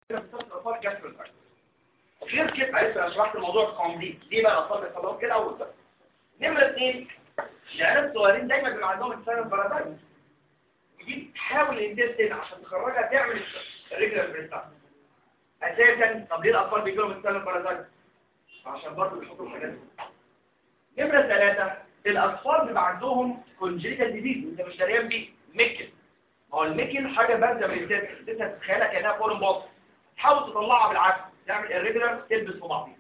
الاطفال جاستروانترايتس غير كده عرفت انا شرحت الموضوع كومبليت ليه بقى الاطفال بيحصل لهم كده اول بس نمره اثنين العيال الصغيرين دايما بيبقى عندهم انسان بارادايم ودي تحاول الانتستين عشان تخرجها تعمل الريجولار بريستان اساسا طب ليه الاطفال بيجي لهم انسان بارادايم عشان برضه بيحطوا الحاجات دي نمره ثلاثه الاطفال بيبقى عندهم كونجيتال ديزيز انت مش دريان بيه ميكل ما هو الميكل حاجه بارده من الانتستين انت تتخيلها كانها فورن بوكس تحاول تطلعها بالعكس تعمل الريجولار تلبس في بعضيها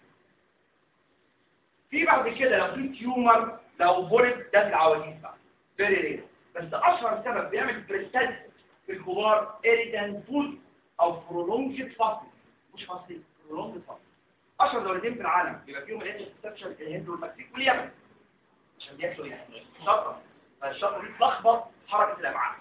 في بعد كده لو في تيومر لو بولد ده في العواجيز بقى فيري رير بس اشهر سبب بيعمل بريستات في الكبار اريتان فود او برولونجد فاستنج مش فاستنج برولونجد فاستنج اشهر دولتين في العالم يبقى فيهم الانترسبشن الهند والمكسيك واليمن عشان بياكلوا يعني شطه فالشطه دي تلخبط حركه الامعاء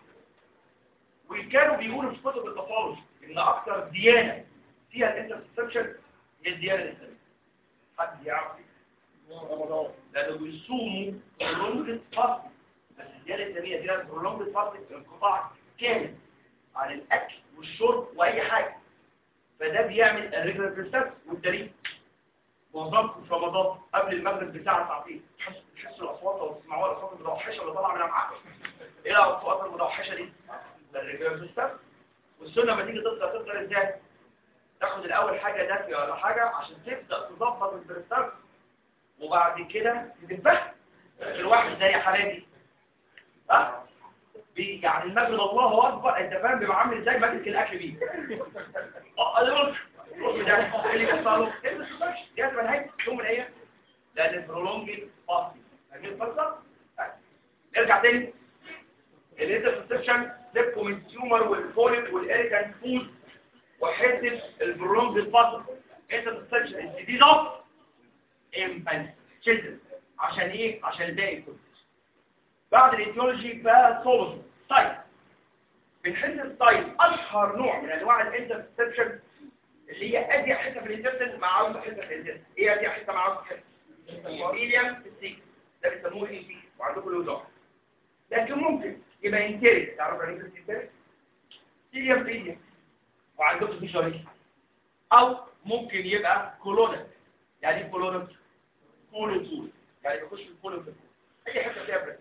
وكانوا بيقولوا في كتب الباثولوجي ان اكثر ديانه فيها الانترسبشن هي الديانه الاسلاميه حد يعرف رمضان لانه بيصوموا برولونجد فاستنج بس الديانه الاسلاميه فيها برولونجد فاستنج انقطاع كامل عن الاكل والشرب واي حاجه فده بيعمل الريجولار بريستات والدليل معظمكم في رمضان قبل المغرب بساعه ساعتين تحسوا تحسوا الاصوات او تسمعوها الاصوات المتوحشه اللي طالعه من الامعاء ايه الاصوات المتوحشه دي ده الريجولار بريستات والسنه لما تيجي تفطر تفطر ازاي تاخد الاول حاجه دافيه ولا حاجه عشان تبدا تظبط البريستات وبعد كده تذبح الواحد زي حالاتي ها بي- يعني المغرب الله اكبر انت فاهم بيبقى عامل ازاي ماسك الاكل بيه اه ده ده اللي بيحصل له ايه ده دي هتبقى نهايه يوم من الايام لان البرولونجد فاستنج فاهمين القصه نرجع تاني الانترسبشن سيبكم من التيومر والفوليك والاريكان فود وحته البرولونجد فاستنج انترسبشن الديزيز اوف infants children عشان ايه عشان الباقي كله بعد الايتيولوجي باثولوجي سايت بنحس السايت اشهر نوع من انواع الانترسبشن اللي هي اضيق حته في الانترسبشن مع اوسع حته في الانترسبشن ايه اضيق حته مع اوسع حته الميليم السيك ده بيسموه اي سي وعندكم الوضوح لكن ممكن يبقى انتريك تعرفوا يعني ايه انتريك سيليم فيليم وعندكم في شريك او ممكن يبقى كولونك يعني ايه كولونك كولوتول يعني بيخش في الكولوتول اي حته فيها بريد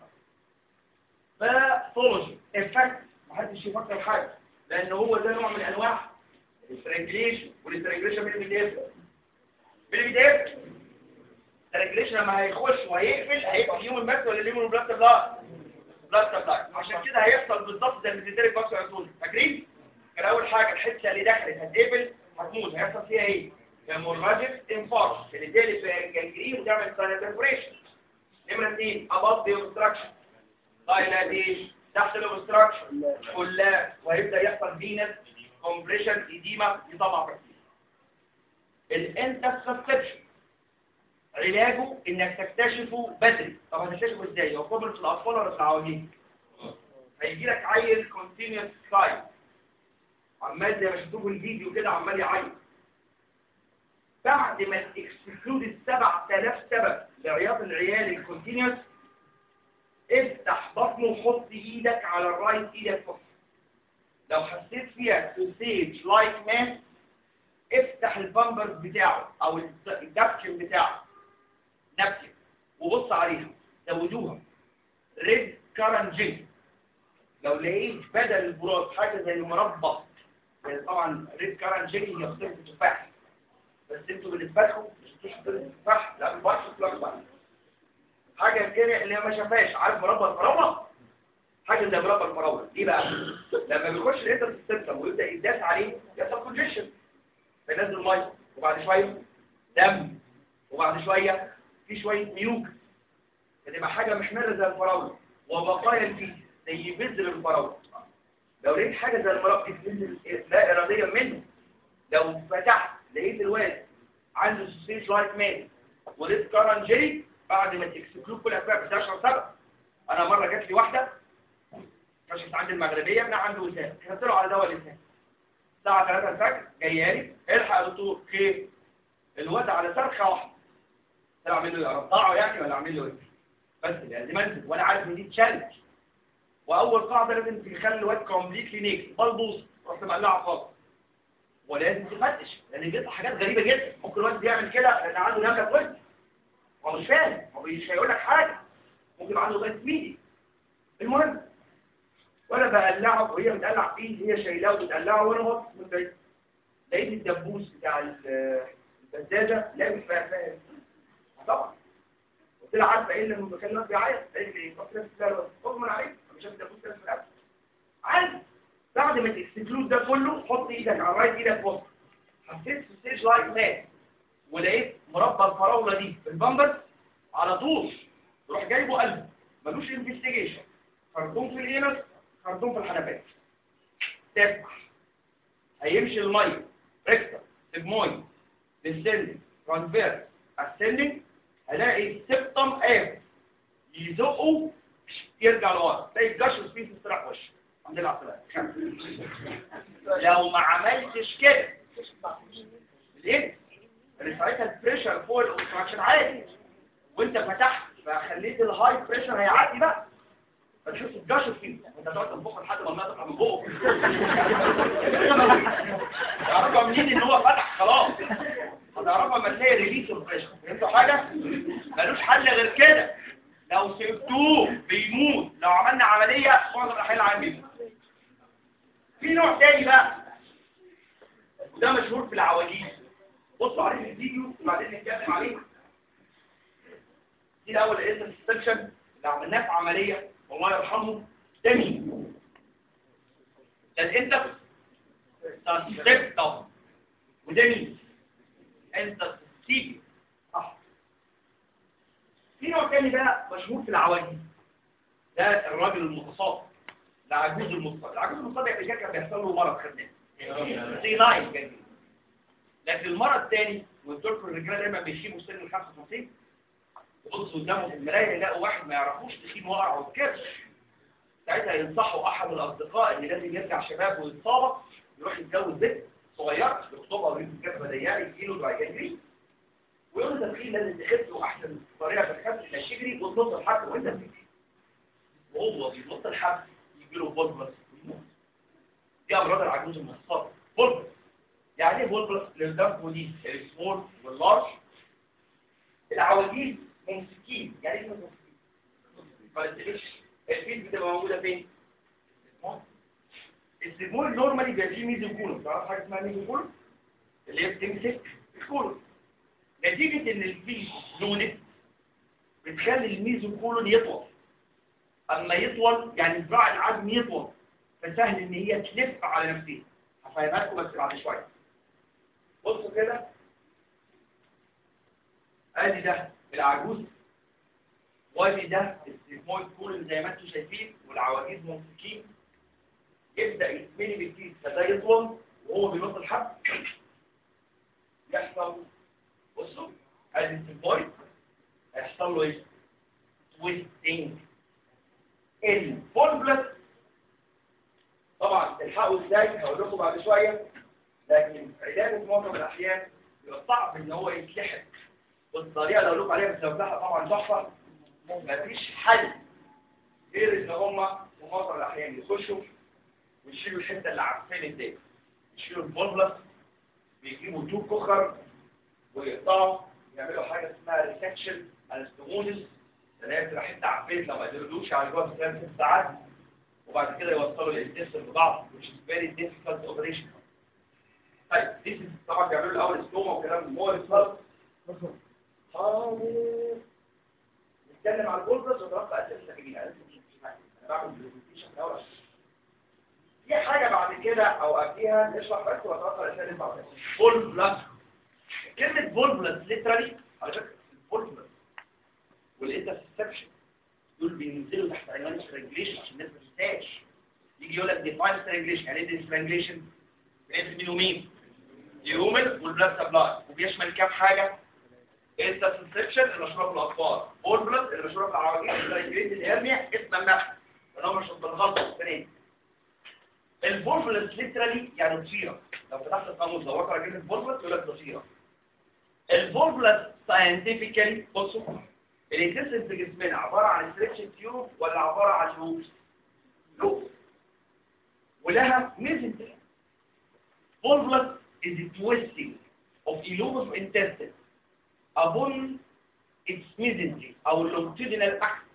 باثولوجي افكت محدش يفكر حاجه لان هو ده نوع من انواع الاسترانجليشن والاسترانجليشن من اللي بيتقفل من اللي بيتقفل الاسترانجليشن لما هيخش وهيقفل هيقفل يوم المس ولا اليوم البلاست بلاك بلاست بلاك عشان كده هيحصل بالظبط زي البيتيريك باكس عطول فاكرين كان اول حاجه الحته اللي دخلت هتقفل هتموت هيحصل فيها ايه هيموراجيك انفاركت اللي تقلب في جنجرين وتعمل ساينال نمره اثنين اباض اوبستراكشن دايلاتيشن تحت الاوبستراكشن كلها وهيبدا يحصل فينس كومبريشن ايديما يطلع بكتيريا الانترسبشن علاجه انك تكتشفه بدري طب هتكتشفه ازاي هو قبل في الاطفال ولا في العواجيز هيجي لك عيل كونتينيوس سايت عمال زي ما شفتوه في الفيديو كده عمال يعيط بعد ما تكسكلود ال 7000 سبب لعياط العيال الكونتينيوس افتح بطنه وحط ايدك على الرايت ايدك فوق لو حسيت فيها سوسيج لايك مان افتح البامبرز بتاعه او الدبكن بتاعه نبكن وبص عليها زودوها ريد كارنجين لو لقيت بدل البراز حاجه زي المربى يعني طبعا ريد كارنجين هي خطيره التفاح بس انتوا بالنسبه لكم مش بتحطوا التفاح لا بالبحث اطلاقا حاجه كده اللي هي ما شافهاش عارف مربى الفراوله حاجه زي مربى الفراوله ليه بقى لما بيخش الانتر سيستم ويبدا يداس عليه يحصل كونجكشن فينزل ميه وبعد شويه دم وبعد شويه في شويه ميوك فتبقى حاجه محمره زي الفراوله وبقايا الفيس زي بذر الفراوله لو لقيت حاجه زي المربى بتنزل لا اراديا منه لو فتحت لقيت الواد عنده سوسيج لايك مان ولقيت كارنجي بعد ما تكسكلوه كل اسباب بس عشان سبب انا مره جات لي واحده كشفت عند المغربيه ابنها عنده وسام كتبت له على دواء اللسان الساعه 3 الفجر جايه لي الحق يا دكتور خير الواد على صرخه واحده طلع اعمل له ارضعه يعني ولا اعمل له ايه بس لازم انزل وانا عارف ان دي تشالنج واول قاعده لازم تخلي الواد كومبليتلي نيك بلبوس رحت مقلعه خالص ولازم تفتش لان بيطلع حاجات غريبه جدا ممكن الواحد يعمل كده لان عنده نمله في وجهه هو مش فاهم هو مش هيقول لك حاجه ممكن يبقى عنده غاز ميدي المهم وانا بقلعه وهي بتقلع فيه هي شايلاه وبتقلعه وانا واقف من بعيد لقيت الدبوس بتاع ال- البزازه لابس فيها فاهم طبعا قلت لها عارفه ايه اللي لما كان الناس بيعيط قالت لي قلت لها لا لا اغمى عليك مش شايف الدبوس كده في القلب عادي بعد ما تكسكلود ده كله حط ايدك على رايت ايدك فوق حسيت في ستيج لايت ثاني ولقيت مربى الفراوله دي في البامبرز على طول روح جايبه قلب ملوش انفستيجيشن خرطوم في الانس خرطوم في الحنفيه تفتح هيمشي الميه ريكتر سيجمويد ديسندنج ترانسفيرس اسندنج هلاقي سبتم قاف يزقه يرجع لورا تلاقي الجشر فيه استراح وش الحمد لله على السلامه لو ما عملتش كده ليه؟ اللي ساعتها البريشر فوق الاوبستراكشن عالي وانت فتحت فخليت الهاي بريشر هيعدي بقى فتشوف الجشر فيه وانت تقعد تنفخ لحد ما الميه تطلع من بقه تعرفوا منين ان هو فتح خلاص هتعرفوا لما تلاقي ريليس البريشر فهمتوا حاجه؟ ملوش حل غير كده لو سبتوه بيموت لو عملنا عمليه معظم الاحيان العام بيموت في نوع تاني بقى وده مشهور في العواجيز بصوا عليه في الفيديو وبعدين نتكلم عليه دي الاول الانترسبشن اللي عملناه في عمليه والله يرحمه ده مين ده الانتر سبتم وده مين انت تسيب صح في نوع تاني بقى مشهور في العواجيز ده الراجل المتصاب العجوز المتصاب العجوز المتصاب يعني كان بيحصل له مرض خدناه سي 9 كان لكن المرض الثاني والدكتور الرجاله دايما بيشيبوا سن ال 55 يبصوا قدامهم في المرايه يلاقوا واحد ما يعرفوش تخين وقع وكرش ساعتها ينصحوا احد الاصدقاء ان لازم يرجع شباب ويتصابط يروح يتجوز بنت صغيره يخطبها ويجيب كتفه ضيقه يجيله وبعد كده يجري ويقول له تدخين لازم تخف له احسن طريقه في الخف انك تجري وتنط الحبل وانت بتجري وهو بينط الحبل يجي له فولبلس ويموت دي امراض العجوز المصابه فولبلس يعني ايه فولبلس للدم دي السمول واللارج العواجيز ممسكين يعني ايه ممسكين ما تقلقش الفيل بتبقى موجوده فين السيجمول نورمالي بيبقى فيه ميزوكولوم تعرف حاجه اسمها ميزوكولوم اللي هي بتمسك الكولوم نتيجه ان الفيل لونت بتخلي الميزوكولون يطول اما يطول يعني ذراع العظم يطول فسهل ان هي تلف على نفسها هفهمها لكم بس بعد شويه بصوا كده ادي ده العجوز وادي ده السيجمويد كولون زي ما انتم شايفين والعواجيز ممسكين يبدا يتملي بالكيس فده يطول وهو بينط الحب يحصل بصوا ادي السيجمويد هيحصل له ايه؟ تويستنج الفولبلس طبعا الحقوا ازاي هقول لكم بعد شويه لكن علاجه في معظم الاحيان بيبقى صعب ان هو يتلحق والطريقه اللي اقول لكم عليها بتوزعها طبعا تحفه مفيش حل غير ان هم في معظم الاحيان يخشوا ويشيلوا الحته اللي عارفين دي يشيلوا الفولبلس بيجيبوا توب كخر ويقطعوا يعملوا حاجه اسمها ريسكشن انستموزس اللي هي بتبقى حته عفيت لو ما قدروش على جوه خلال ست ساعات وبعد كده يوصلوا الانتستين ببعض which is very difficult operation طيب دي طبعا بيعملوا الاول ستوما وكلام مورس خالص نتكلم على البولبس ونتوقع اسئله جميله انا بعمل برزنتيشن الاول في حاجه بعد كده او قبليها نشرح بس واتوقع الاسئله اللي بعدها بولبلس كلمه بولبلس ليترالي على فكره البولبلس والانترسبشن دول بينزلوا تحت عنوان السترانجليشن عشان الناس ما تنساش يجي يقول لك ديفاين سترانجليشن يعني ايه سترانجليشن بينزل مين ومين الهيومن والبلاد سبلاي وبيشمل كام حاجه انترسبشن اللي مشهوره في الاطفال بول بلاد اللي مشهوره في العواجيز الجريد الهرنيا اسم النحل اللي هو مش بالغلط السنين البولبلس ليترالي يعني ضفيره لو فتحت القاموس دورت على كلمه بولبلس يقول لك ضفيره البولبلس ساينتفيكالي بصوا الانتستين في جسمنا عباره عن ستريتش تيوب ولا عباره عن لوبس لوبس ولها ميزنتري بولبلس is the twisting of illuminous intestine upon its mesentery أو longitudinal axis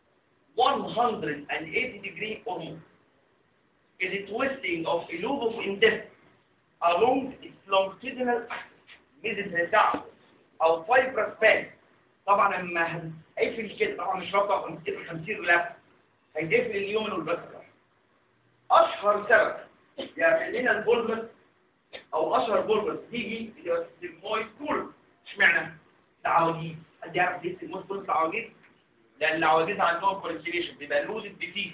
180 degree or more is the twisting of illuminous intestine along its longitudinal axis mesentery بتاعه أو fibrous band طبعا لما هيقفل كده طبعا مش رابطه 50 لا هيقفل اليوم والبكره اشهر سبب يعمل لنا البولمن او اشهر بولمن تيجي اللي هو السيمويد كول اشمعنى العواجيز حد يعرف ليه السيمويد كول العواجيز لان العواجيز عندهم كونستيليشن بيبقى لودد بفيه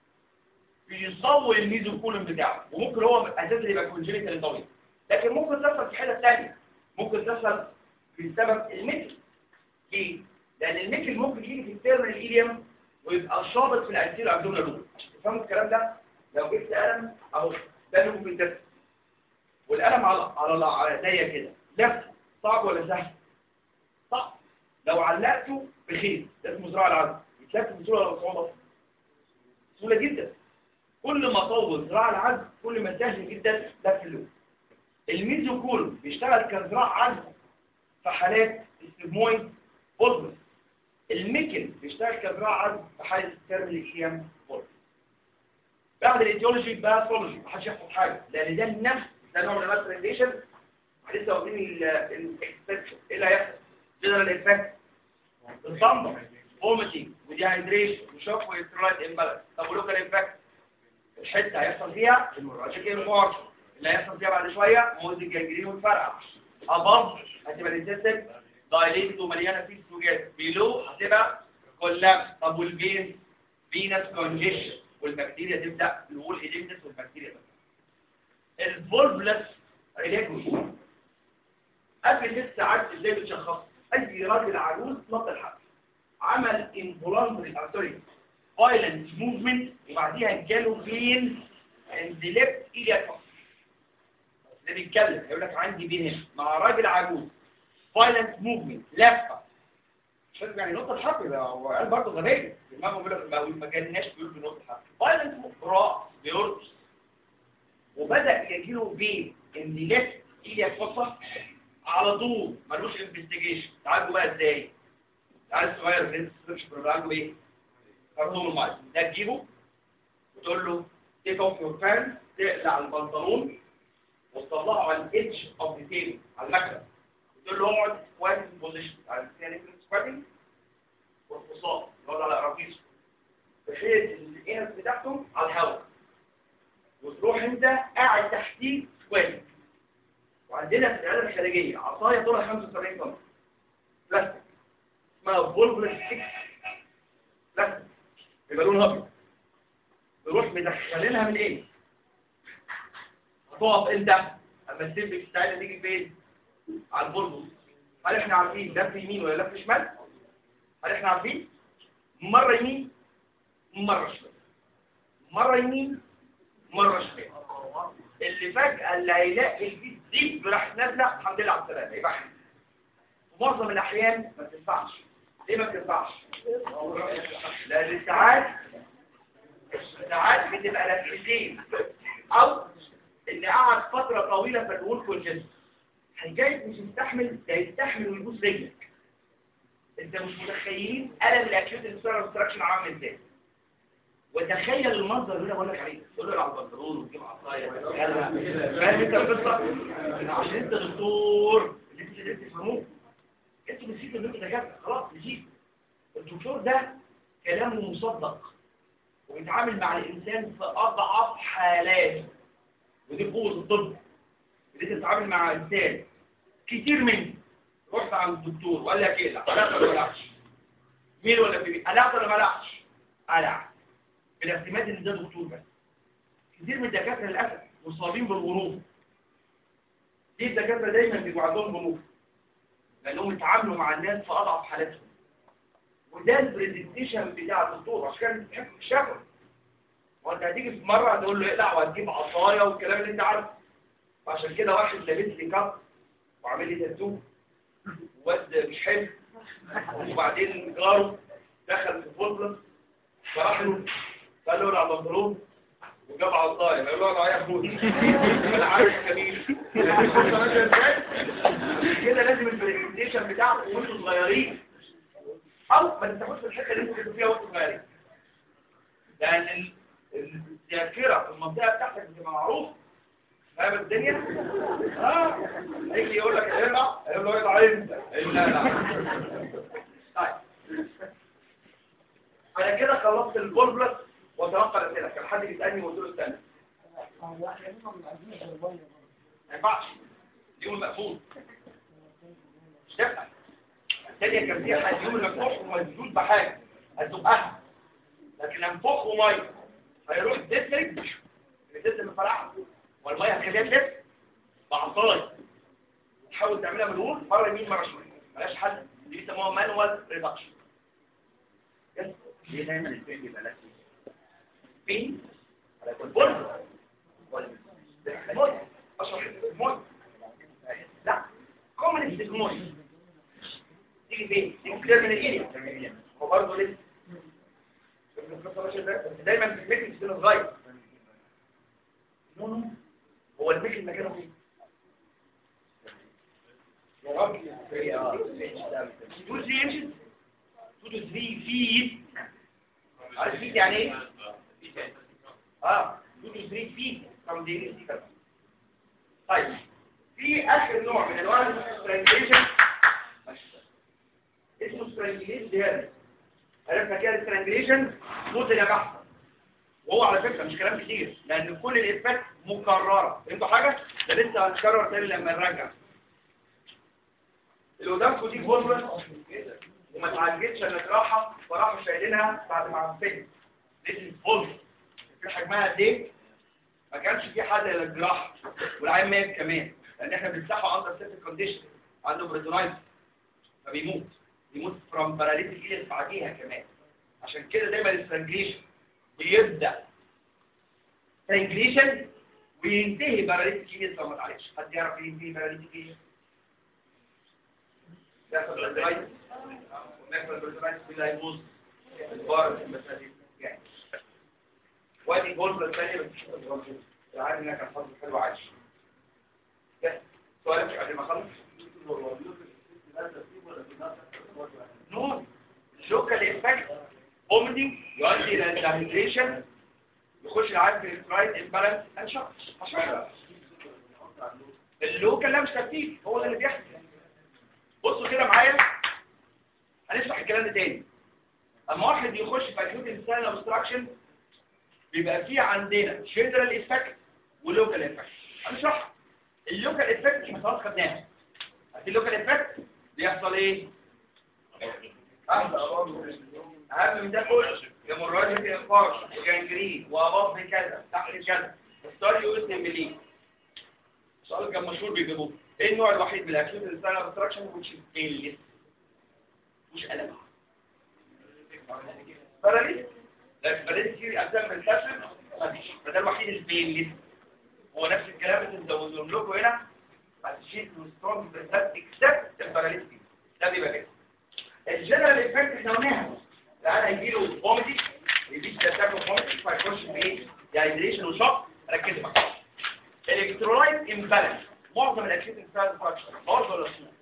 بيصور الميزو كولون بتاعه وممكن هو اساسا يبقى كونجنيتال طويل لكن ممكن تحصل في حاله ثانيه ممكن تحصل بسبب المثل ليه؟ لأن الميكل ممكن يجي في التيرمينال ايليوم ويبقى شابط في الانتيرو ابدومينال لوب تفهموا الكلام ده؟ لو جبت قلم اهو ده اللي ممكن تفهم والقلم على على على ايديا كده لف صعب ولا سهل؟ صعب لو علقته بخير ده اسمه زراعه العزم يتلف بسهوله ولا صعوبه؟ سهوله جدا كل ما طول زراعه العزم كل ما سهل جدا لف اللوب الميزوكول بيشتغل كزراع عزم في حالات السيجمويد بولبس الميكل بيشتغل كزراعة عزم في حالة الترميل ايام بولبس بعد الايديولوجي باثولوجي محدش يحفظ حاجة لان ده النفس ده نوع من الماستريليشن لسه واخدين الاكسبكشن ايه اللي هيحصل؟ جنرال افكت الصمت فوميتنج وديهايدريشن وشوك والكترولايت امبالانس طب ولوكال افكت الحته هيحصل فيها المراجعه المارش اللي هيحصل فيها بعد شويه موزي جانجرين والفرقع اباف هتبقى الانتستين دايليتد ومليانه فيه سوجات بيلو هتبقى كولابس طب والبين فينس كونجيشن والبكتيريا تبدا الوول ايديمتس والبكتيريا تبدا الفولفلس ريليكوس قبل ست ساعات ازاي بتشخص اي راجل عجوز نط الحبل عمل انفولانتري سوري فايلنت موفمنت وبعديها جاله بين اند ليفت ايليا ده بيتكلم يقول لك عندي بين هنا مع راجل عجوز فايلنت موفمنت لفه مش لازم يعني نقطه الحرف ده هو قال برضه غبي دماغه بيقول لك ما جالناش بيقول بنقطه الحرف فايلنت راس بيرقص وبدا يجيله بين ان ليفت ايليا فصه على طول ملوش انفستيجيشن تعالوا بقى ازاي تعال الصغير في السيرش بروجرام ايه كرتون المايك ده تجيبه وتقول له تيك اوف يور بانت تقلع البنطلون وتطلعه على الاتش اوف ذا تيبل على المكتب تقول له اقعد سكواتنج بوزيشن على الثاني سكواتنج والفصال يقعد على قراطيسه بحيث الانس بتاعته على الهواء وتروح انت قاعد تحتيه سكواتنج وعندنا في العياده الخارجيه عصايه طولها 75 سم بلاستيك اسمها فولفر ستيك بلاستيك بيبقى لونها ابيض نروح مدخلينها من ايه؟ هتقف انت اما السيب بتاعتها تيجي فين؟ على البلبل هل احنا عارفين لف يمين ولا لف شمال؟ هل احنا عارفين؟ مرة يمين مرة شمال مرة يمين مرة شمال اللي فجأة اللي هيلاقي البيت دي راح نازلة الحمد لله على السلامة يبقى احنا في معظم الأحيان ما تنفعش ليه ما تنفعش؟ لأن ساعات ساعات بتبقى لفتين أو اللي قعد فترة طويلة في الول كونجنس هيجايب مش يستحمل ده يستحمل ويبوس رجلك انت مش متخيلين ألم الأكيوت انسولار انستراكشن عامل ازاي وتخيل المنظر اللي انا بقول لك عليه تقول له على البنطلون وتجيب عصايه فاهم انت القصه عشان انت دكتور اللي انت اللي تفهموه انت نسيت ان انت دكاتره خلاص نسيت الدكتور ده كلامه مصدق ويتعامل مع الانسان في اضعف حالاته ودي قوه الطب اللي انت تتعامل مع انسان كتير منه رحت عند الدكتور وقال لك ايه لا قلعت ولا ما قلعتش مين ولا في مين قلعت ولا ما قلعتش قلع بالاعتماد ان ده دكتور بس كتير من الدكاتره للاسف مصابين بالغروب دي الدكاتره دايما بيبقوا عندهم غروب لانهم اتعاملوا مع الناس في اضعف حالاتهم وده البرزنتيشن بتاع الدكتور عشان كده بتحب الشفوي وانت هتيجي في مره هتقول له اقلع وهتجيب عصايه والكلام اللي انت عارفه وعشان كده واحد لابس لي كاب وعامل لي تاتو واد مش حلو وبعدين جاره دخل في فولبلس فراح له قال له على البنطلون وجاب عطايا يقول له اقعد يا اخويا انا عارف جميل كده لازم البرزنتيشن بتاعكم وانتوا صغيرين او ما تفتحوش في الحته اللي انتوا كنتوا فيها وانتوا صغيرين لان ال- الذاكره في المنطقه بتاعتك بتبقى معروف فاهم الدنيا؟ اه هيجي يقول لك اقرا يقول له اقرا انت يقول لا لا طيب انا كده خلصت البولبلس وتلقى الاسئله كان حد بيسالني وقلت له استنى ما ينفعش اليوم المقفول مش تنفع الثانيه كان فيها حد يوم المفتوح ومسدود بحاجه هتبقى لكن انفخه ميه هيروح الديستريكت الديستريكت مفرقعه والميه هتخليها تلف بعصايه تحاول تعملها بالهول مره يمين مره شمال ملهاش حل دي بيسموها مانوال ريدكشن ليه دايما الفيلم بيبقى لازم فين؟ على كل بول موت اشرح موت لا كومنست الموت تيجي فين؟ تيجي كتير من الايدي هو برضه لسه دايما في الميكل سنه صغير نو نو هو الميكل مكانه فين؟ يا راجل تو 3 انشز 2 to 3 فيت عارف فيت يعني ايه؟ اه 2 to 3 فيت from the elastic طيب في اخر نوع من انواع السترانجليشن اسمه سترانجليشن ديالي عرفنا كده السترانجليشن صوت يا بحث وهو على فكره مش كلام كتير لان كل الافات مكرره انتوا حاجه ده لسه هنكرر تاني لما نرجع اللي قدامكم دي فورمولا وما تعالجتش الا جراحه فراحوا شايلينها بعد ما عرفتها دي فورمولا في حجمها قد ايه ما كانش في حل الا الجراحه والعيان مات كمان لان احنا بنفتحه اندر سيت كونديشن عنده بريتونايتس فبيموت بيموت فروم باراليتيك ايلس بعديها كمان عشان كده دايما السترانجليشن بيبدا سترانجليشن وينتهي باراليتيك ايلس لو ما اتعالجش حد يعرف ينتهي باراليتيك ايلس يحصل بريتونايتس ويحصل بريتونايتس بالله يبوظ البار في المسألة دي يعني وادي بولبر الثانية بس مش هتتغلط العادي انها كان حظ حلو عايش بس سؤالك قبل ما اخلص نور لوكال افكت اومني يؤدي الى دهيدريشن يخش العيان في الفرايد امبالانس انشق عشان اللوكال لا مش ترتيب هو ده اللي بيحصل بصوا كده معايا هنشرح الكلام ده تاني اما واحد يخش في اكيوت انسان اوبستراكشن بيبقى فيه عندنا جنرال افكت ولوكال افكت هنشرح اللوكال افكت احنا خلاص خدناها في اللوكال افكت بيحصل ايه اهم من ده كله هيموراجيك انفاركت وجانجرين واباف كذا تحت كذا ستاري يوزن ملي السؤال كان مشهور بيجيبوه ايه النوع الوحيد من الاكيوت انسان اوبستراكشن which is painless مش ألم باراليز لكن باراليز كتير أجزاء من الكسر مفيش فده الوحيد البينلس هو نفس الكلام اللي مزودهم لكم هنا بس شيء سترونج بالذات اكسبت الباراليز ده بيبقى كده الجنرال افكت احنا قلناها العيان هيجيله فوميتنج يجيب تاكل فوميتنج فيخش في ايه؟ ديهايدريشن وشوك ركزوا معايا الالكترولايت امبالانس معظم الاكيوت انسان فراكشن برضه ولا سموث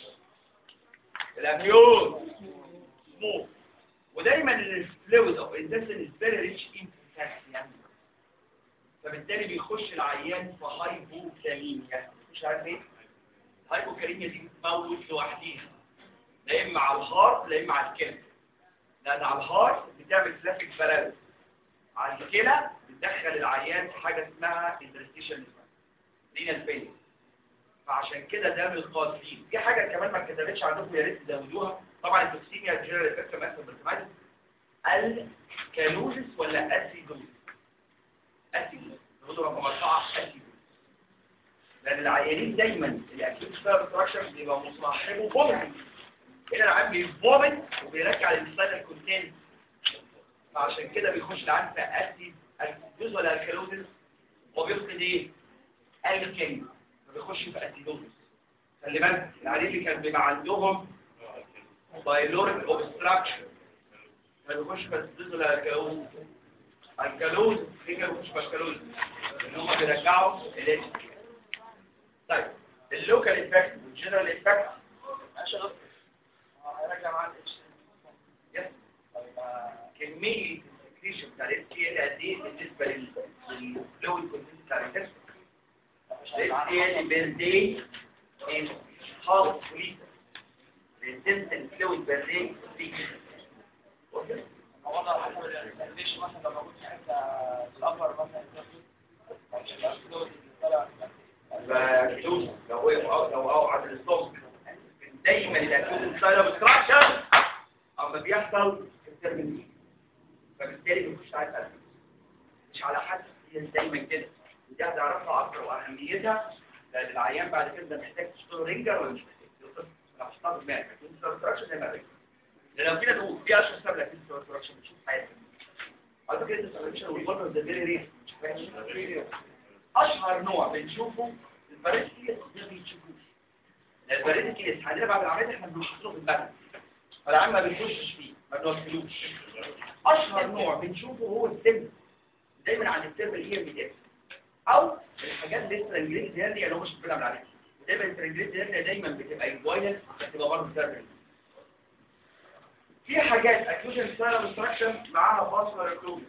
الابيون سموث ودايما الفلويد او الانتستين از فيري ريتش ان يعني فبالتالي بيخش العيان في هايبوكاليميا مش عارف ايه الهايبوكاليميا دي بتموت لوحديها لا اما على الهارت لا اما على الكلى لان على الهارت بتعمل ترافيك باراليز على الكلى بتدخل العيان في حاجه اسمها انترستيشن رينال فيلير فعشان كده ده من القاتلين في حاجه كمان ما اتكتبتش عندكم يا ريت تزودوها طبعا التوكسيميا الجنرال افكت مثلا بالتمايز الكالوزيس ولا اسيدوز اسيدوز نقول رقم اربعه اسيدوز لان العيانين دايما الاكيوت ستار ستراكشر بيبقى مصاحبه فوميتنج هنا العيان بيفومت وبيرجع للسايد كونتين فعشان كده بيخش العيان في اسيد اسيدوز ولا الكالوزيس وبيفقد ايه؟ الكيميا بيخش في اسيدوز خلي بالك العيانين اللي كان بيبقى عندهم بايلوريك اوبستراكشن ما بيخش في اسيدوز ولا كاوز الكالوز فيجر مش بكالوز ان هم بيرجعوا الاتش طيب اللوكال افكت والجنرال افكت عشان هيرجع معاه الاتش يس كمية السكريشن بتاع الاس تي ال قد ايه بالنسبة للفلويد كونتنت بتاع الجسم الاس تي ال بير داي is half liter resistant fluid per day لتر وضع حسب الانجليش مثلا لو موجود في حته في الابر مثلا فكيلوز لو وقف أو لو أو عند الصوت دايما الاكيوز سايلر ابستراكشن اما بيحصل في الترمينال فبالتالي بيخش على القلب مش على حد هي دايما كده ودي هتعرفها اكتر واهميتها لان العيان بعد كده محتاج تشتغل رينجر ولا مش محتاج انا هشتغل دماغك اكيوز ابستراكشن زي ما قلت لان لو كده نقول في 10 سبب اكيوز ابستراكشن بتشوف حياتك على فكره الابستراكشن والبطل ده فيري رير اشهر نوع بنشوفه الباريسكيس ما بيتشوفوش الباريسكيس عندنا بعد العمليات احنا بنحطه في البدن فالعيان ما بيخشش فيه ما بنوصلوش اشهر نوع بنشوفه هو السم دايما عند السم اللي هي بتاعت او الحاجات اللي الترنجليت دي اللي هو مش بنلعب عليها ودايما الترنجليت دي دايما بتبقى انفايلنت بتبقى برضه سيرفل في حاجات اكلوجن سيرم انستراكشن معاها فاسفر اكلوجن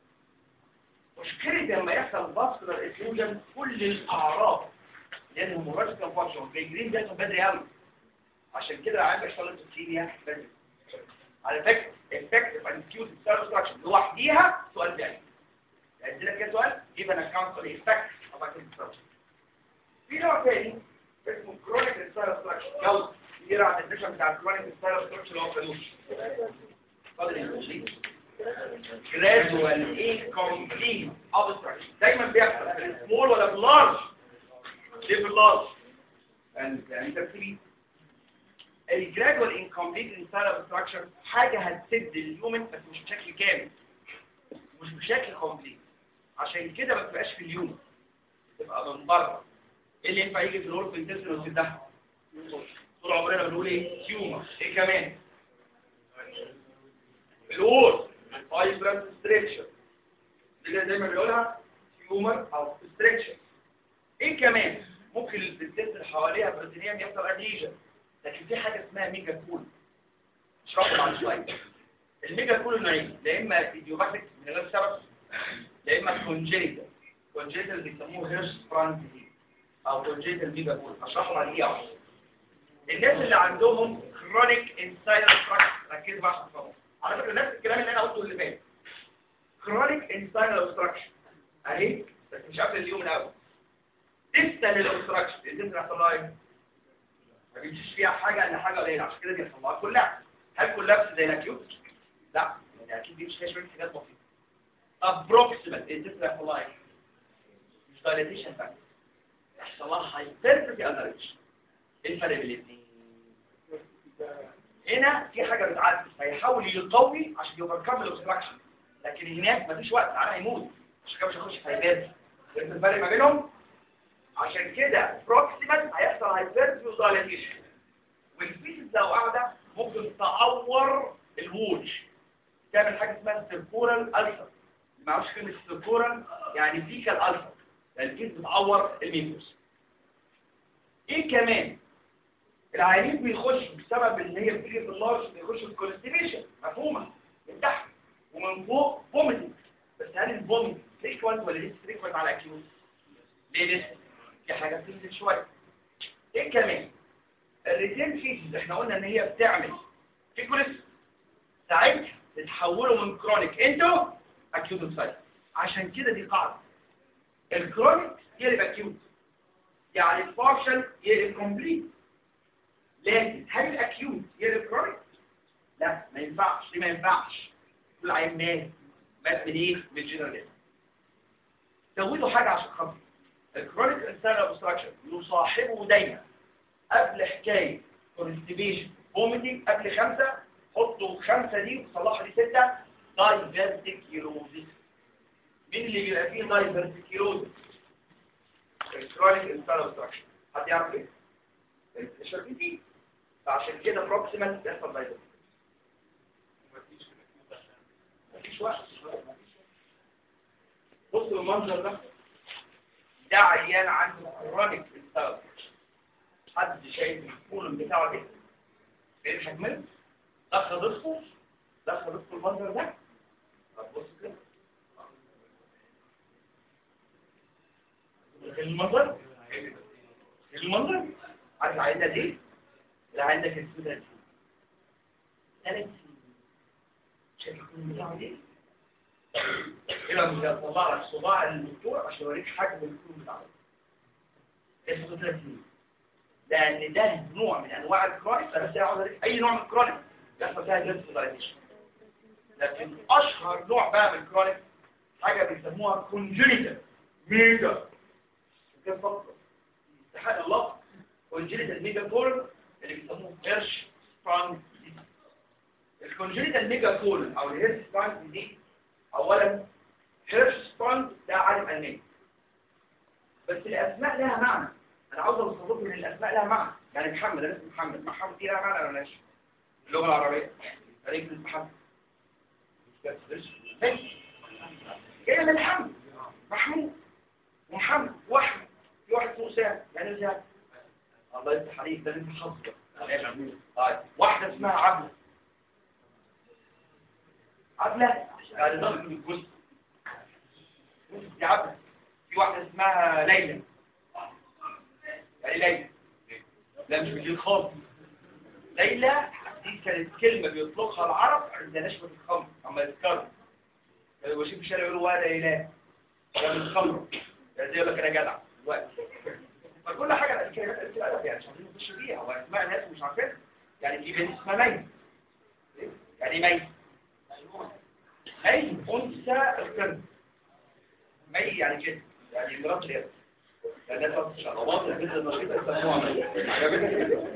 مشكلة لما يحصل فاسكولار افيوجن كل الاعراض لان هيموراجيكال فانكشن بيجرين ده بدري قوي عشان كده العيان بيحصل له توكسيميا بدري على فكره افكتيف انكيوت سيل ستراكشر لوحديها سؤال تاني ادي لك كده سؤال جيب انا كاونت الايفكت اوف انكيوت ستراكشر في نوع تاني اسمه كرونيك سيل ستراكشر يلا يجي على الديفينيشن بتاع الكرونيك سيل ستراكشر اللي هو فلوس اتفضل يا شيخ gradual incomplete obstruction دايما بيحصل في السمول ولا في اللارج ليه في اللارج يعني ترتيبي الجرادوال incomplete inside obstruction حاجة هتسد اليومن بس مش بشكل كامل مش بشكل كومبليت عشان كده ما بتبقاش في اليوم تبقى من بره ايه اللي ينفع يجي في الورك انتستين ويسدها طول عمرنا بنقول ايه تيومر ايه كمان الور فايبرنت ستريكشر اللي دايما بيقولها تيومر او ستريكشر ايه كمان ممكن البنتين اللي حواليها بروتينيا يحصل اديجن لكن في حاجه اسمها ميجا كول اشرحها بعد شويه الميجا كول نوعين يا اما ايديوباثيك من غير سبب يا اما كونجينيتال كونجينيتال بيسموه هيرش فرانت او كونجينيتال ميجا كول اشرحها بعد ايه واحده الناس اللي عندهم كرونيك انسايدر ستراكشر ركزوا بقى عشان تفهموا على فكره نفس الكلام اللي انا قلته اللي فات كرونيك انسايدر اوبستراكشن اهي بس مش قبل اليوم الاول لسه للاوبستراكشن اللي انت هتحصل لها ايه؟ ما بيمشيش فيها حاجه الا حاجه قليله عشان كده بيحصل لها كلها هل كلها زي الاكيوت؟ لا يعني اكيد بيمشي فيها شويه حاجات بسيطه ابروكسيمال اللي انت هتحصل لها ايه؟ مش دايليتيشن بقى يحصل لها هايبرتروفي انريتش ايه الفرق بين الاثنين؟ هنا في حاجة بتعدي فيحاول يقوي عشان يوفركم الاوبستراكشن لكن هناك مفيش وقت تعالى هيموت عشان كده مش هيخش في هيبات فهمت الفرق ما بينهم عشان كده بروكسيمال هيحصل هايبرتي ودايليتيشن والفيسز لو قاعده ممكن تعور الوول تعمل حاجه اسمها سيركورال الفا ما اعرفش كلمه سيركورال يعني فيكال الفا الفيس بتعور الميموس ايه كمان العيانين بيخشوا بسبب ان هي بتيجي في اللارج بيخشوا في كونستيبيشن مفهومه من تحت ومن فوق فوميتنج بس هل الفوميت فريكوانت ولا لسه فريكوانت على اكيوز ليه لسه في حاجه بتنزل شويه ايه كمان الريتين فيسز احنا قلنا ان هي بتعمل فيكولس ساعتها تتحولوا من كرونيك انتو اكيوت انسايد عشان كده دي قاعده الكرونيك يقلب اكيوت يعني البارشل يقلب كومبليت لكن هل الاكيوت يقلب كرونيك لا ما ينفعش ليه ما ينفعش كل عين مات مات من ايه من الجنرال زودوا حاجه عشان خاطر الكرونيك انسان اوبستراكشن يصاحبه دايما قبل حكايه كونستيبيشن فوميتنج قبل خمسه حطوا خمسه دي وصلحوا دي سته دايفرتيكيلوزيس مين اللي بيبقى فيه دايفرتيكيلوزيس الكرونيك انسان اوبستراكشن حد يعرف ايه الشرط دي فعشان كده بروكسيمال بيحصل دايفرتيكيلوزيس مفيش وقت بص المنظر ده ده عيان عنده كرونيك انترب حد شايف الكولون بتاعه ده ايه حجمه دخل رزقه دخل رزقه المنظر ده طب بص كده المنظر المنظر عارف عايزها ليه؟ لا عندك السودان ثلاث سنين شايف الكولون بتاعه ليه؟ كده مش هطلع لك صباع الدكتور عشان اوريك حجم الكولون بتاعه اسمه 30 لان ده نوع من انواع الكرونيك انا ساعه عاوز اوريك اي نوع من الكرونيك بيحصل فيها جلد دايليشن لكن اشهر نوع بقى من الكرونيك حاجه بيسموها كونجنيتال ميجا كان فقط استحق الله كونجنيتال ميجا كولون اللي بيسموه هيرش سبرانج الكونجنيتال ميجا كولون او الهيرش سبرانج دي اولا هيرش سبرانج ده عالم الماني بس الاسماء لها معنى انا عاوز اوصل لكم ان الاسماء لها معنى يعني محمد انا اسمي محمد محمد دي لها معنى ولا ماشي اللغه العربيه يعني اسمي محمد جاي من الحمد محمود محمد واحد في واحد اسمه اسامه يعني اسامه الله يفتح عليك ده انت حظك طيب واحده اسمها عبله عبله يعني ضغط من الجزء دي عبله في واحده اسمها ليلى يعني ليلى لا مش بالليل خالص ليلى دي كانت كلمة بيطلقها العرب عند نشوة الخمر أما يذكروا كانوا ماشيين في الشارع يقولوا ولا إله ولا من الخمر يعني زي يقول لك أنا جدع دلوقتي فكل حاجة الكلمات اللي بتبقى أدب يعني مش عارفين نخش بيها وأسماء الناس مش عارفين يعني في بنت اسمها مي يعني مي مي أنثى القرد مي يعني كده يعني مرات اليد يعني ده شغلات البنت النشيطة يسموها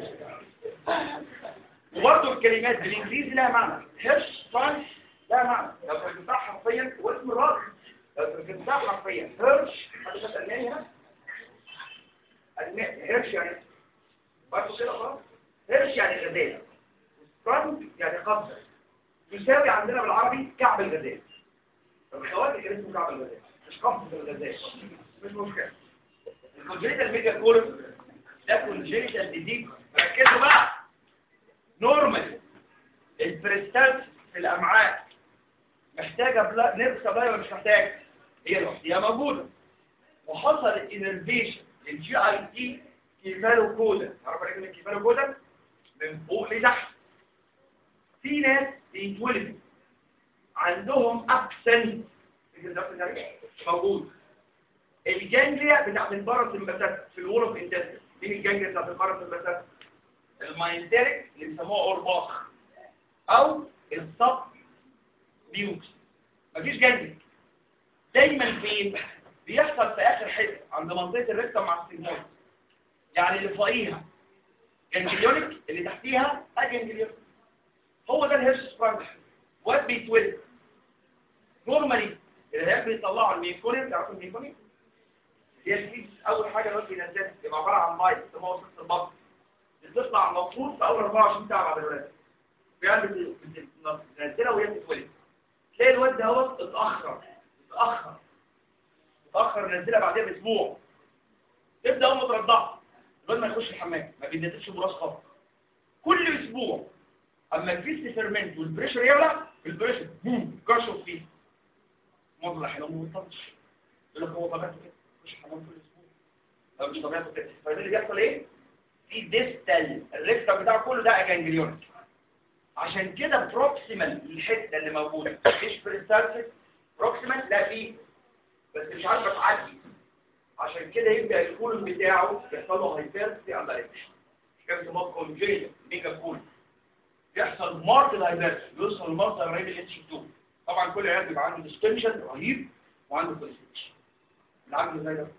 وبرضه الكلمات بالانجليزي لها معنى هيرش فرانش لها معنى لو ترجمتها حرفيا واسم الراجل لو ترجمتها حرفيا هيرش حضرتك الماني هنا الماني هيرش يعني برضه كده خلاص هيرش يعني غزال فرانك يعني قبضه يساوي عندنا بالعربي كعب الغزال الخواتم كان اسمه كعب الغزال مش قبضه الغزال مش مشكله الكونجنيتال ميجا كولون ده كونجنيتال ديزيز ركزوا بقى نورمال البريستالس في الامعاء محتاجه بلا... نيرف سبلاي ولا مش محتاج هي لوحدها موجوده وحصل انرفيشن للجي اي تي كيفالو كودا عارف ايه الكيفالو كودا من فوق لتحت في ناس بيتولدوا عندهم ابسنت موجود الجانجليا بتاعت الباراسمباثيك في الول اوف انتستين مين الجانجليا بتاعت الباراسمباثيك الماينتريك اللي بيسموها اورباخ او الصب بيوكس مفيش جانجليا دايما فين بيحصل في اخر حته عند منطقه الريكتم مع السيجمويد يعني اللي فوقيها جانجليونيك اللي تحتيها اجانجليونيك هو ده الهيرش سبارج واد بيتولد نورمالي الهيرش بيطلعوا الميكونيوم تعرفوا الميكونيوم هي الكيس اول حاجه الواد بينزلها بيبقى عباره عن ميه اسمها وسط البطن بتطلع المفروض في اول 24 ساعه بعد الولاده يعني بتنزلها وهي بتتولد تلاقي الواد ده هو اتاخر اتاخر اتاخر ننزلها بعدها باسبوع تبدا امه ترضعها الواد ما يخش الحمام ما بينزلش براس خالص كل اسبوع اما الفيس فيرمنت والبريشر يعلى البريشر بوم كشف فيه مره حلو ما بيطلعش يقول لك هو طبيعته كده مش حمام كل اسبوع لو مش طبيعته كده فده اللي بيحصل ايه في ديستال الريكتم بتاعه كله ده جانجليونيك عشان كده بروكسيمال الحته اللي موجوده مش بريستالسيس بروكسيمال لا فيه بس مش عارفه تعدي عشان كده يبدا الكولون بتاعه يحصل له هايبرتي عند الريكتم كده اسمه كونجينيتال ميجا كولون يحصل مارك الهايبرتي يوصل للمنطقه الرهيب اللي انت شفتوه طبعا كل عيال بيبقى عنده ديستنشن رهيب وعنده كونستنشن العامل ازاي ده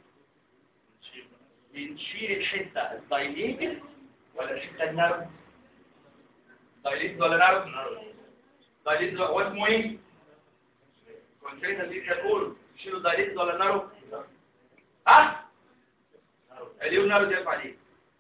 بنشيل الحته الدايليتد ولا الحته النرم دايليتد ولا نرم دايليتد هو اسمه ايه كونتريتا دي كاتقول نشيله دايليتد ولا نرم اه اليوم نرم يرفع عليه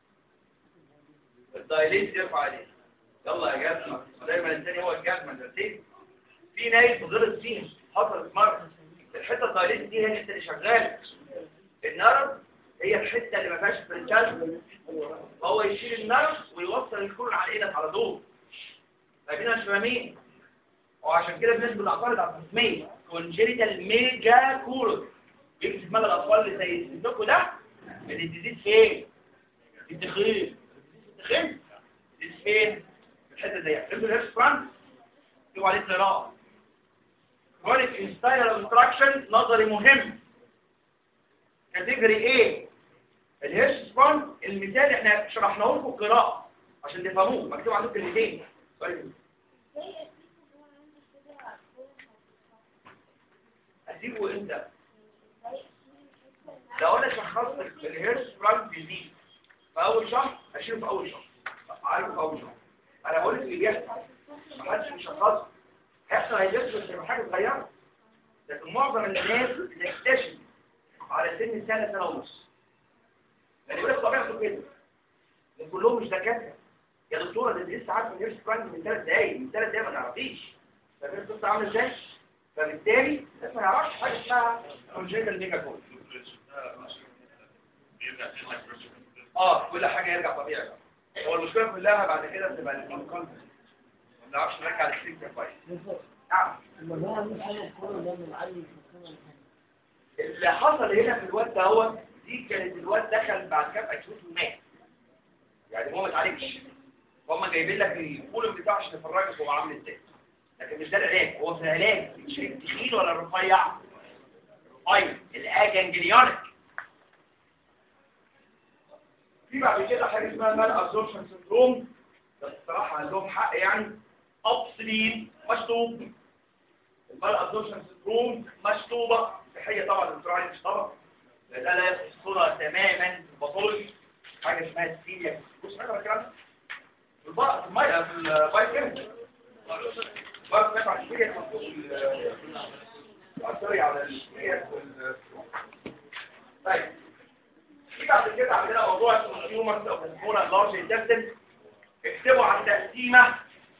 الدايليتد يرفع عليه يلا يا جزمه دايما الثاني هو الجزمه انت نسيت في ناس غلط فيها حصلت مره الحته الدايليتد دي هي الحته اللي شغاله النرف هي الحته اللي ما فيهاش بريتال فهو يشيل النرف ويوصل الكورن على الايدك على طول فاهمين مش فاهمين وعشان كده بالنسبه للاطفال بتاعت التسميه كونجينيتال ميجا كورن بيجي في دماغ الاطفال اللي زي سندوكو ده اللي تزيد فين؟ في التخين التخين تزيد فين؟ في الحته دي فهمتوا الهيرس فرانس اكتبوا عليه قراءه كرونيك انستاينال اوبستراكشن نظري مهم كاتيجوري ايه الهيرس فرانس المثال احنا شرحناه لكم قراءه عشان تفهموه مكتوب عندكم كلمتين سؤال اسيبه امتى لو انا شخصت الهيرس فرانك ديزيز في اول شهر اشيله في اول شهر عارفه في اول شهر انا بقول لك اللي بيحصل ما حدش بيشخصه هيحصل هيجس بس يبقى حاجه صغيره لكن معظم الناس بتكتشف على سن سنه سنه ونص يعني يقول لك طبيعته كده لأن كلهم مش دكاتره يا دكتوره ده لسه عارفه الهيرس فرانك من ثلاث دقايق من ثلاث دقايق ما تعرفيش فاهم القصه عامله ازاي فبالتالي الناس ما يعرفش حاجه اسمها كونجنتال ميجا كود اه كل حاجه يرجع طبيعي بقى. هو المشكله كلها بعد كده بتبقى الكونتنت ما بنعرفش نرجع الكليك كويس نعم اللي حصل هنا في الواد ده هو دي كانت الواد دخل بعد كام اكيوت ومات يعني هو ما اتعالجش هم جايبين لك البولم بتاعه عشان يفرجك هو عامل ازاي لكن مش ده العلاج هو في العلاج مش التخين ولا الرفيع الرفيع الاجنجليونيك في بعد كده حاجه اسمها مال ابزوربشن سندروم بس الصراحه عندهم حق يعني ابسلين مشطوب المال ابزوربشن سندروم مشطوبه صحيه طبعا الدكتور علي مش طبعا ده لا يخصنا تماما في الباثولوجي حاجه اسمها السيليا بص حاجه الكلام ده في البقى في الميه في البايكيمستري برضه نفع السيليا مفهوم الأثري على السيليا وال طيب في بعد كده عندنا موضوع اسمه هيومن او كونسبورا لارج انتستين اكتبوا على التقسيمه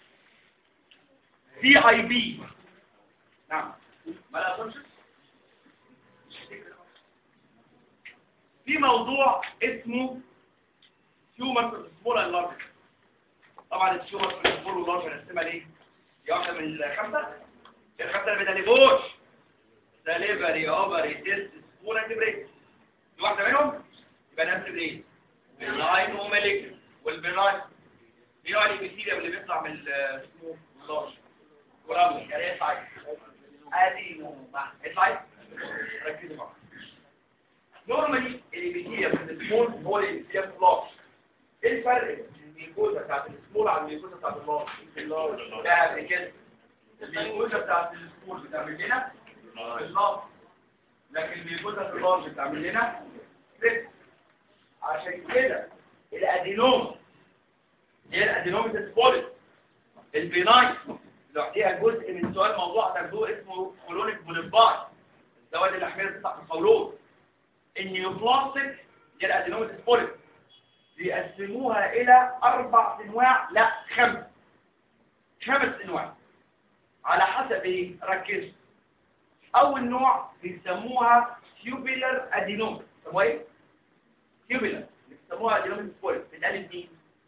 سي اي بي نعم ما لا تنشط في موضوع اسمه هيومن كونسبورا لارج طبعا الهيومن كونسبورا لارج هنقسمها ليه؟ دي واحده من الخمسه الخمسه اللي ما بتقلبوش ده ليفري اوفري تيست سبونا تبريد دي واحده منهم يبقى نفس الايه اللاين وملك والبناين دي نوع الابيثيليوم اللي بيطلع من ال- اسمه اللارج ورمي يعني يطلع ادي يطلع ركزوا معايا نورمالي الابيثيليوم في السمول هو الابيثيليوم لارج ايه الفرق بين الميكوزا بتاعت السمول عن الميكوزا بتاعت اللارج ده قبل كده الميكوزا بتاعت السمول بتعمل لنا اللارج لكن الميكوزا في اللارج بتعمل لنا ست عشان كده الادينوم هي الادينوم السبوليت البيناين لوحديها جزء من سؤال موضوع تاخدوه اسمه كولونيك بوليفاي السواد الاحمر بتاع القولون النيوبلاستيك هي الادينوم السبوليت بيقسموها الى اربع انواع لا خمس خمس انواع على حسب ايه ركزوا اول نوع بيسموها تيوبيلر ادينوم هو ايه تيوبيلر بيسموها ادينوم سبويل بتقلب مين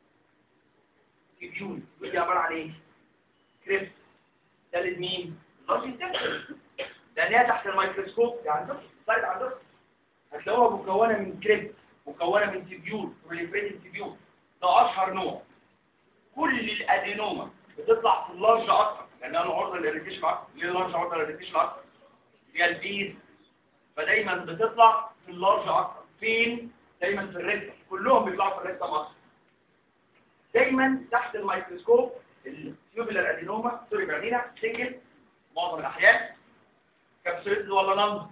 تيبيول ودي عباره عن ايه كريبس تقلب مين لارج انتستين لانها تحت الميكروسكوب يعني عندكم سلايد عندكم هتلاقوها مكونه من كريبس مكونه من تيبيول بروليفريتد تيبيول ده اشهر نوع كل الادينوما بتطلع في اللارج اكتر لانها عرضه للريتيشن اكتر ليه اللارج عرضه للريتيشن اكتر هي البيز فدايما بتطلع في اللارج اكتر فين دايما في الريكتم كلهم بيطلعوا في الريكتم اكتر دايما تحت الميكروسكوب التيوبولار ادينوما سوري بعدينا سنجل معظم الاحيان كابسوليتد ولا نون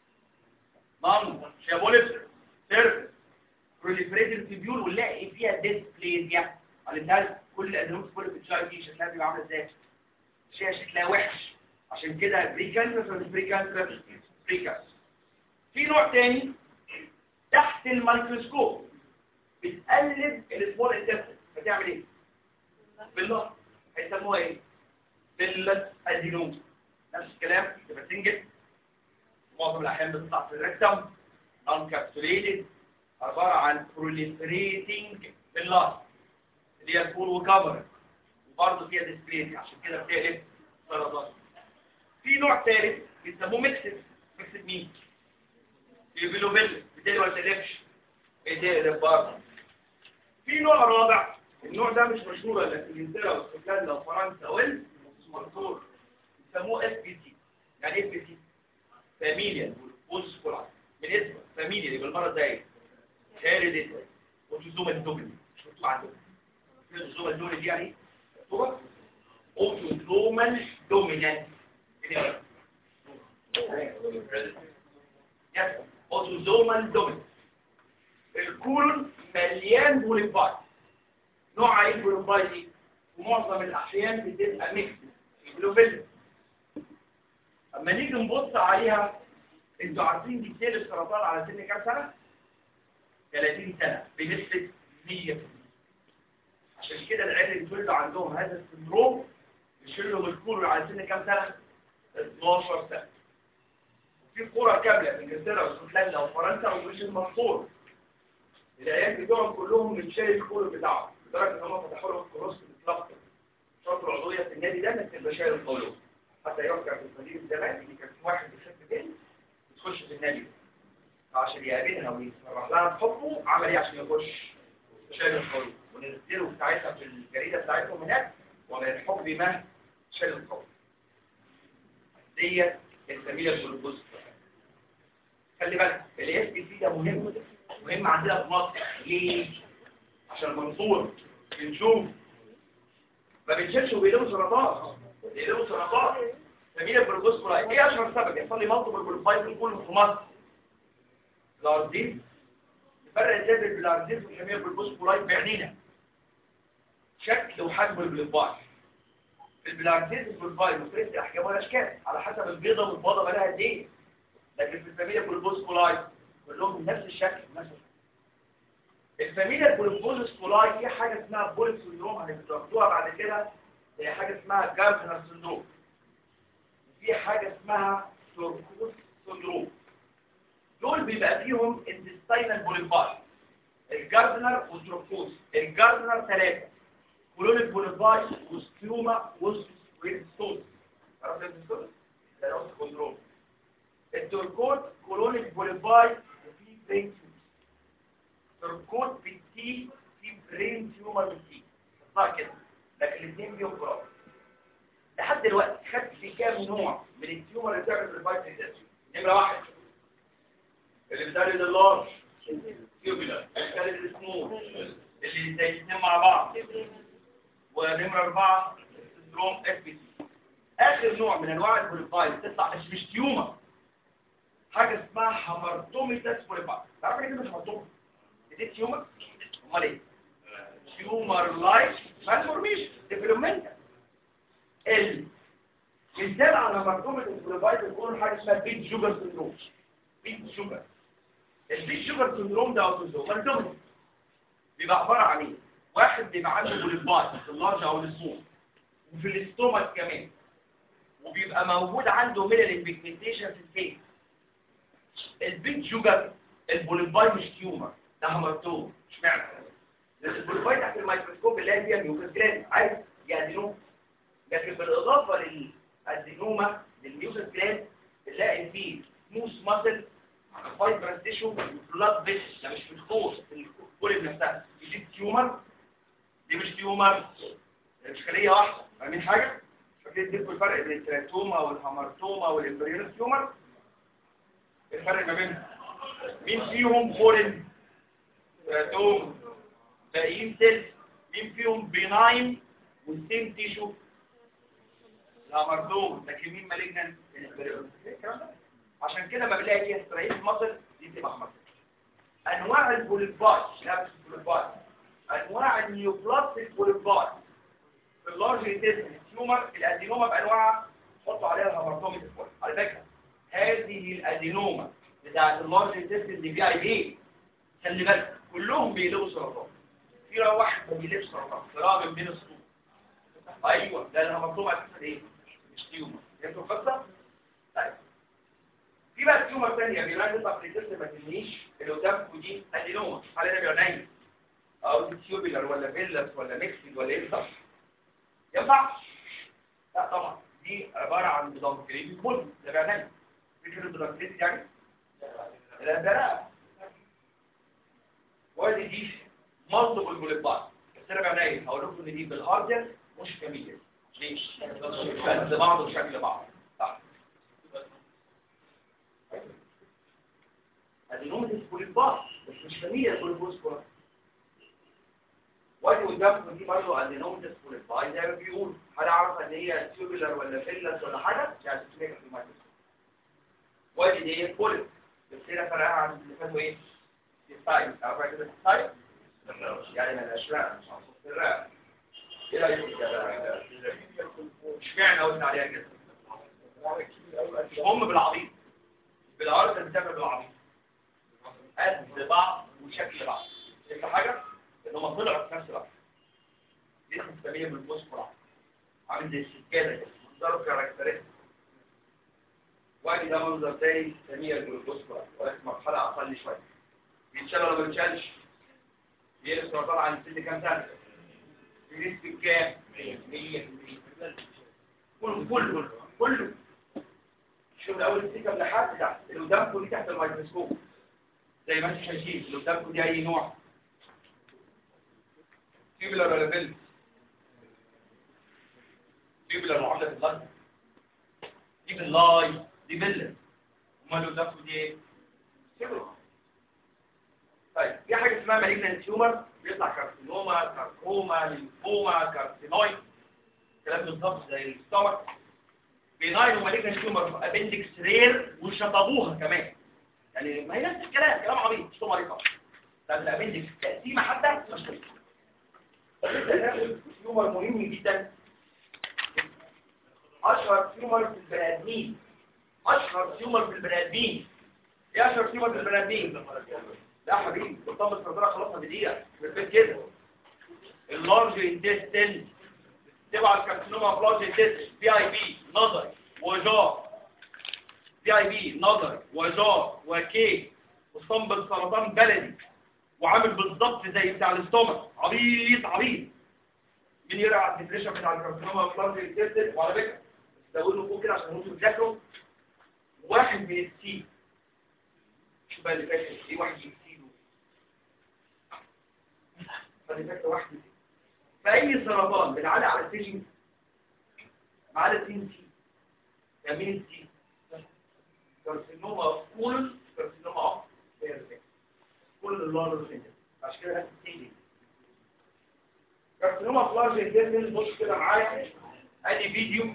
نون شابوليت سيرفس بروليفريتيف تيبيول ونلاقي فيها ديسبليزيا على كل الادينوم كل بتشاي دي شكلها بيبقى عامل ازاي شكلها شكلها وحش عشان كده بري كانسر ولا بري كانسر بري كانسر في نوع تاني تحت الميكروسكوب بتقلب السمول انتستين بتعمل ايه بالله هيسموها ايه بالادينوم نفس الكلام تبقى سنجل معظم الاحيان بتطلع في الريكتم انكابسوليتد عباره عن proliferating باللاست اللي هي الفول وكفر وبرضه فيها ديسبليزيا عشان كده بتقلب سرطان في نوع ثالث بيسموه ميكسد ميكسد مين؟ البيلوبيل بتقلب ولا تقلبش؟ بتقلب برضه في نوع رابع النوع ده مش مشهور الا في انجلترا واسكتلندا وفرنسا والمنصور بيسموه اف بي سي يعني ايه اف بي سي؟ فاميليا بوسكولاس من اسمه فاميليا اللي بالمرض ده ايه؟ هيريديتري اوتوزومال دوميني مش مكتوب عندهم اوتوزومال دوميني دي يعني ايه؟ مكتوبه اوتوزومال دومينانت يس اوتوزومال دومينانت الكولون مليان بوليفايت نوع ايه البوليفايت دي ومعظم الاحيان بتبقى ميكس البلوفيل اما نيجي نبص عليها انتوا عارفين دي بتقلب السرطان على سن كام سنه 30 سنه بنسبه 100% عشان كده العيال اللي اتولدوا عندهم هذا السندروم يشيلوا الكولون على سن كام سنه 12 سنه في قرى كامله في انجلترا واسكتلندا وفرنسا ومش المنصور العيال بتوعهم كلهم متشال الكولون بتاعهم لدرجه ان هم فتحوا لهم كروس اطلاق شاطر عضويه في النادي ده انك تبقى شايل الكولون حتى يرجع في المدينه زمان اللي كان في واحد بيحب بنت تخش في النادي عشان يقابلها ويسرح لها بحبه عمل ايه عشان يخش شايل الكولون ونزلوا ساعتها في الجريده بتاعتهم هناك ومن الحب ما شايل الكولون ديت الفاميليا الجلوكوز خلي بالك الاس بي سي ده مهم مهم عندنا في مصر ليه؟ عشان المنصور بنشوف ما بنشيلش وبيلاقوا سرطان بيلاقوا سرطان فاميليا الجلوكوز كولاي ايه اشهر سبب يحصل لي مالتيبل جلوكوز كله في مصر الارزين نفرق ازاي بين الارزين والفاميليا الجلوكوز كولاي بعينينا شكل وحجم الجلوكوز البلارزيز والفاي مختلف احجام والاشكال على حسب البيضه والبيضه بقى قد ايه لكن في الفاميليا كولوبوز كولاي كلهم من نفس الشكل نفس الشكل. الفاميليا كولوبوز كولاي في حاجه اسمها بوليت سندروم هناخدوها بعد كده هي حاجه اسمها جارتنر سندروم في حاجه اسمها توركوس سندروم دول بيبقى فيهم انتستينال بوليفاي الجاردنر والتروكوس الجاردنر ثلاثه كولونيك بوليفاي وسكيوما وستوز عرفت الستوز؟ ده نوت كنترول التوركوت كولونيك بوليفاي وفي برين تيومر توركوت بالتي في برين تيومر بالتي صح كده لكن الاثنين فيهم قرابه لحد دلوقتي خدت في كام نوع من التيومر اللي بتعمل ريفايتاليزيشن نمره واحد اللي بتقلد اللارج تيوبولار بتقلد السمول اللي زي الاثنين مع بعض ونمرة أربعة سندروم اف بي سي آخر نوع من أنواع البوليفايل بتطلع مش مش تيومر حاجة اسمها هامرتوميتاس بوليفايل تعرف ايه كلمة هامرتوم؟ دي تيومر؟ أمال إيه؟ تيومر لايك ترانسفورميشن ديفلوبمنتال ال مثال على هامرتوميتاس بوليفايل بيكون حاجة اسمها بيت شوجر سندروم بيت شوجر البيت شوجر سندروم ده اوتوزوم بيبقى عبارة عن ايه؟ واحد بيبقى عنده بوليفاي في اللارج او السمول وفي الاستومك كمان وبيبقى موجود عنده ميلانين بيجمنتيشن في الفيس البيت شوجر البوليفاي مش تيومر ده همرتوم اشمعنى لان البوليفاي تحت الميكروسكوب اللي فيها ميوكس جلاند عايز يأدينوم لكن بالاضافه للادينوما للميوكس جلاند بنلاقي فيه سموث ماسل فايبرس تيشو بلاد فيس ده مش في الكور في الكور نفسها دي تيومر دي مش تيومر مش خلية واحدة فاهمين حاجة؟ فاكرين تدركوا الفرق بين التراتوما والهامرتوما والامبريونس تيومر الفرق ما بينهم مين فيهم فورين تراتوما باقيين سيلز مين فيهم بيناين والسيم تيشو الهامرتوما لكن مين مالجنان الامبريونس عشان كده ما بنلاقي فيها استراتيجيه مصر دي بتبقى مصر انواع البوليفاج لا مش البوليفاج انواع النيوبلاستيك بوليفاج في اللارج انتستين تيومر الادينوما بانواعها حطوا عليها الهامرتوميك على فكره هذه الادينوما بتاعت اللارج انتستين دي في اي بي خلي بالك كلهم بيقلبوا سرطان في واحد ما بيقلبش سرطان صراع من بين السطور ايوه ده الهامرتوما اساسا ايه مش تيومر فهمتوا القصه طيب في بقى تيومر ثانيه بيبان تطلع في الجسم ما تنهيش اللي قدامكم دي ادينوما علينا بيبقى نايم او دي تيوبيلر ولا فيلس ولا ميكسد ولا ايه صح ينفع لا طبعا دي عباره عن نظام كريمي بول ده بيبقى نايم فكره الدراكليت يعني لا ده لا وادي دي مالتيبل بوليبات بس انا بقى نايم هقول لكم ان دي بالهاردر مش كمية ليش؟ بس بعض وشكل بعض صح ادينومتس بوليبات بس مش كمية بوليبوس بوليبات وادي قدامكم دي برضه ادينومتس بوليبات زي ما بيقول هل اعرف ان هي تيوبولار ولا فيلس ولا حاجه؟ يعني تسميها في المايكروسكوب وادي دي بوليب بس هنا فرقها عن اللي فاتوا ايه؟ السايز عارفه كده السايز؟ يعني من الاشلاء مش عارف الرأي ايه رايك كده اشمعنى قلنا عليها كده مش هم بالعبيط بالعرض بتعمل بالعبيط قد بعض وشكل بعض شفت حاجه ان هم طلعوا في نفس الوقت دي بنسميها بالفوسفور عامل زي السكانه كده منظره كاركترستيك وادي ده منظر تاني بنسميها بالفوسفور ولكن مرحله اقل شويه بيتشال ولا ما بيتشالش بيقلب سرطان عن السن كام سنه بنسبة كام؟ 100% كله كله كله شوف من اول السكه لحد تحت اللي قدامكم دي تحت الميكروسكوب زي ما انتم شايفين اللي قدامكم دي اي نوع تيبلر ولا فيلم تيبلر معامله في الارض دي باللاي دي فيلم امال اللي قدامكم دي ايه؟ تيبلر طيب في حاجه اسمها مالجنان تيومر بيطلع كارسينوما كاركوما ليمفوما كارسينويد كلام بالظبط زي الستومك بيناين ومالجنان تيومر ابندكس رير وشطبوها كمان يعني ما هي نفس الكلام كلام عبيط مش طبعا طبعا طب الابندكس تقسيمه حتى مش طبيعي فلسه ناخد تيومر مهم جدا اشهر تيومر في البني ادمين اشهر تيومر في البني ادمين ايه اشهر تيومر في البني ادمين لا حبيبي بطمن الصدرة خلاص بدقيقة بالبيت كده اللارج انتستين تبع الكارسينوما بلارج انتستين بي اي بي نظر وجار بي اي بي نظر وجار وكي وصنبل سرطان بلدي وعامل بالظبط زي بتاع الاستومك عبيط عبيط مين يقرا الديفريشن بتاع الكارسينوما بلارج انتستين وعلى فكره زودوا فوق كده عشان انتوا تذاكروا واحد من السي شو بقى اللي فاكر ايه واحد من فدي واحدة فأي سرطان بنعلق على السجن ما عدا سين سي يعني مين السي كارسينوما كل كارسينوما اوف كل اللارج سنجل عشان كده هتبتدي كارسينوما في لارج انتستين بص كده معايا ادي فيديو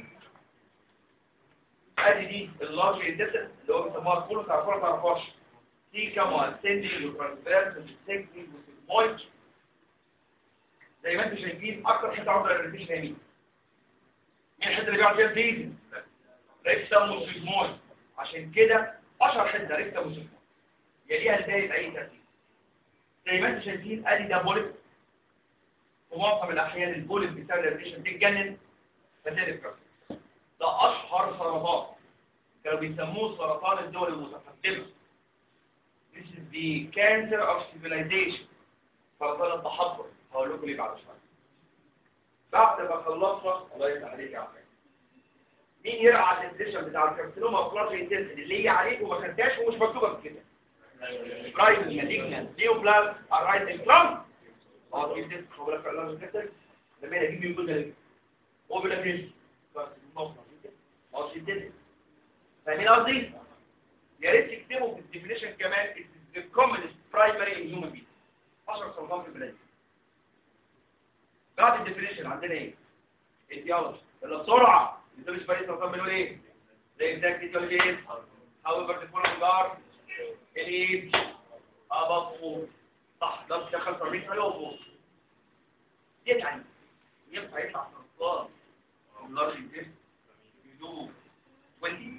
ادي دي اللارج انتستين اللي هو بيسموها كل تعرفوها ما تعرفوهاش دي كمان سندنج وترانسفيرس وسيكتنج وسيجمويد زي ما انتم شايفين اكتر حته عضله الريتيشن هي مين مين الحته اللي بيقعد فيها الفيزن ريكتم وسيجمويد عشان كده اشهر حته ريكتم وسيجمويد يليها الباقي باي ترتيب زي ما انتم شايفين ادي ده بوليب ومعظم الاحيان البوليب بسبب الريتيشن بتتجنن فتالف كارسينوما ده اشهر سرطان كانوا بيسموه سرطان الدول المتقدمه This is the cancer of civilization سرطان التحضر هقول لكم ليه بعد شويه بعد ما خلصنا الله يفتح عليك يا عم مين يرعى الديسيشن بتاع الكارسينوما بلاج انتنسيتي اللي هي عليك وما خدتهاش ومش مكتوبه في كده رايت مالجنان نيوبلاز ارايت انكرام اه دي دي خد بالك الله كده لما اجيب من كل هو بيقول لك ايه كارسينوما اه دي فاهمين قصدي يا ريت تكتبوا في الديفينيشن كمان the commonest primary in human being 10 سرطان في البلاد بعد الديفينيشن عندنا ايه ايديولوجي يلا بسرعه انت مش فريق سرطان بنقول ايه زي اكزاكت ايديولوجي ايه however the following are الايد ابطو صح ده دخل في 40 سنه وفوق يعني ينفع يطلع سرطان اللارج انتست يدوب 20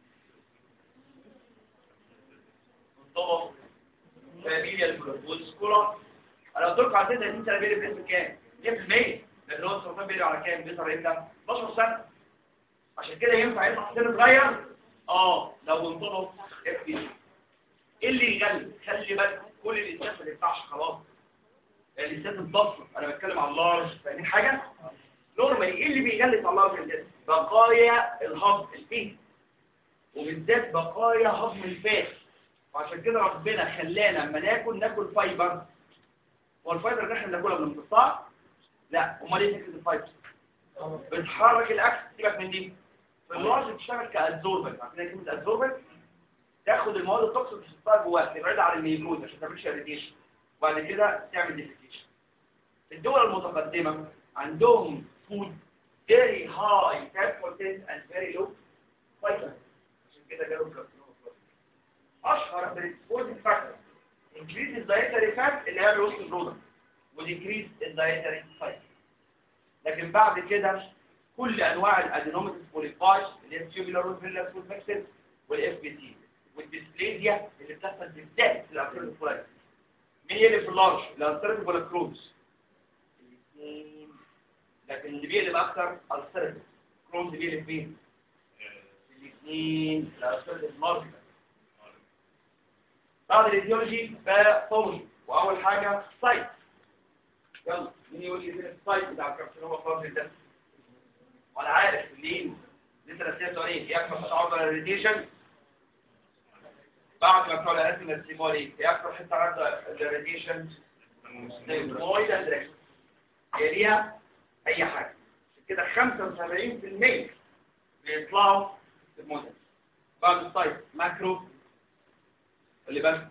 طبعا فاميليا البولسكولا انا قلت لكم على 30 سنه بيري بنسبه كام 100% لان هو السرطان بيري على كام بيظهر امتى 12 سنه عشان كده ينفع يطلع سن صغير اه لو انضبط اف بي ايه اللي يغلب خلي بالك كل الانسان ما ينفعش خلاص الانسان اتضفر انا بتكلم على اللارج فاهمين حاجه نورمالي ايه اللي بيغلس على اللارج الجسم بقايا الهضم الفيه وبالذات بقايا هضم الفات وعشان كده ربنا خلانا لما ناكل ناكل فايبر والفايبر اللي احنا بناكلها من القطاع لا امال ايه فكره الفايبر بتحرك الاكل سيبك من دي في اللارج بتشتغل كادزوربنت عارفين كلمه ادزوربنت تاخد المواد التوكسيك تحطها جواها تبعد عن الميكروز عشان ما تعملش اريتيشن وبعد كده تعمل ديفيكيشن الدول المتقدمه عندهم فود very high fat content and very low fiber عشان كده جالهم كارسينوما اشهر predisposing factor increase the dietary fat اللي هي الوسط برودكت وديكريز الدايتري فايبر لكن بعد كده كل انواع الادينوميتس بوليفاج اللي هي التيوبولار والفيلر فود ميكسل والاف بي تي والديسبليزيا اللي بتحصل بالذات في الارتيريال فولايت مين يقلب في اللارج الارتيريال ولا كروز الاثنين لكن اللي بيقلب اكتر الارتيريال كروز بيقلب فين الاثنين الارتيريال لارج بعد الايديولوجي باثولوجي واول حاجه سايت يلا مين يقول لي فين السايت بتاع الكارسينوما فاضي ده وانا عارف ليه لسه رسمت سؤالين ايه اكثر تعرض للراديشن بعد ما بتوع الاسم السيمولي ايه اكثر حته عرض للراديشن مويد اندريكس يليها اي حاجه عشان كده 75% بيطلعوا في الموديل بعد السايت ماكرو اللي بالك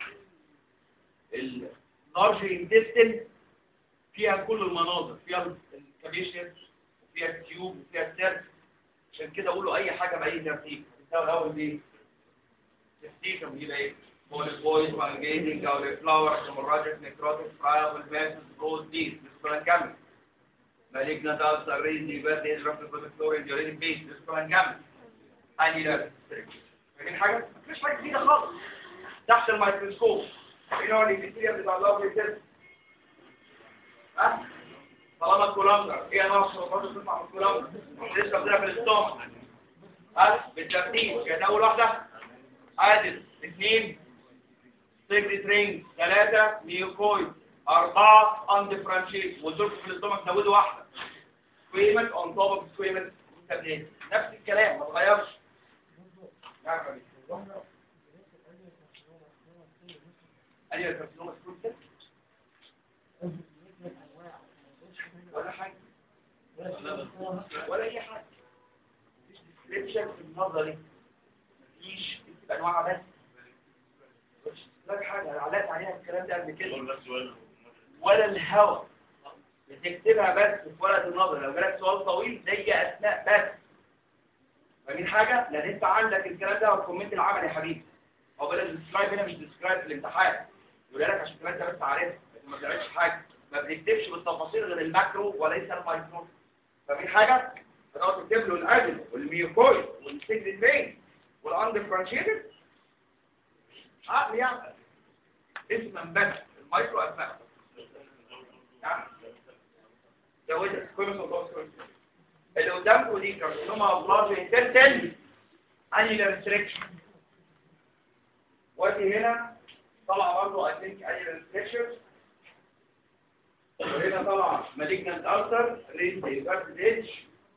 اللارج انتستين فيها كل المناظر فيها الكابيشن وفيها التيوب وفيها السيرك عشان كده اقولوا اي حاجه باي ترتيب بتساوي الاول بايه تفتيشن يبقى ايه بول بويز والجيزنج او الفلاور هيموراجيك نيكروتيك فرايل والماسس برود ديز بس هنكمل مالجنت ألسر ريز ديفيرت يزرف الفلورين ديورين بيس بس هنكمل اني لا فاهمين حاجه مفيش حاجه جديده خالص تحت الميكروسكوب ايه هو البكتيريا بتاع اللارج كده ها طالما الكولانجر ايه انواع الصفات اللي بتطلع من الكولانجر لسه بتلعب في الاستومك ها بالترتيب يعني اول واحده عادل اثنين سيجريت رينج ثلاثة ميوكويد أربعة أندفرانشيت ودول في الاستومك زودوا واحدة سكويمت أون توب أوف سكويمت تبليت نفس الكلام ما اتغيرش نعم حبيبي أيوة الكارسينوما سكويمت كده ولا حاجة ولا أي حاجة مفيش ديسكريبشن في النظري مفيش أنواع بس مش لك حاجة أنا علقت عليها الكلام ده قبل كده ولا الهوى بتكتبها بس في ورقة النظر لو جالك سؤال طويل زي أسماء بس فاهمين حاجة؟ لأن أنت عندك الكلام ده والكومنت العمل يا حبيبي هو بلاش ديسكرايب هنا مش ديسكرايب في الامتحان يقول لك عشان تبقى انت بس عارفها لكن ما بتعملش حاجة ما بنكتبش بالتفاصيل غير الماكرو وليس المايكرو فاهمين حاجة؟ فتقعد تكتب له الأجل والميوكويد والسيجريت فين والاندفرانشيتد عقل يعني اسما بس المايكرو اسماء نعم زودها كل صوت اللي قدامكم دي كارسينوما بلاج انترتل انيلر ريستريكشن وادي هنا طلع برضه اي ثينك انيلر ريستريكشن وهنا طلع مالجنت ألسر ريز ريفرس ايدج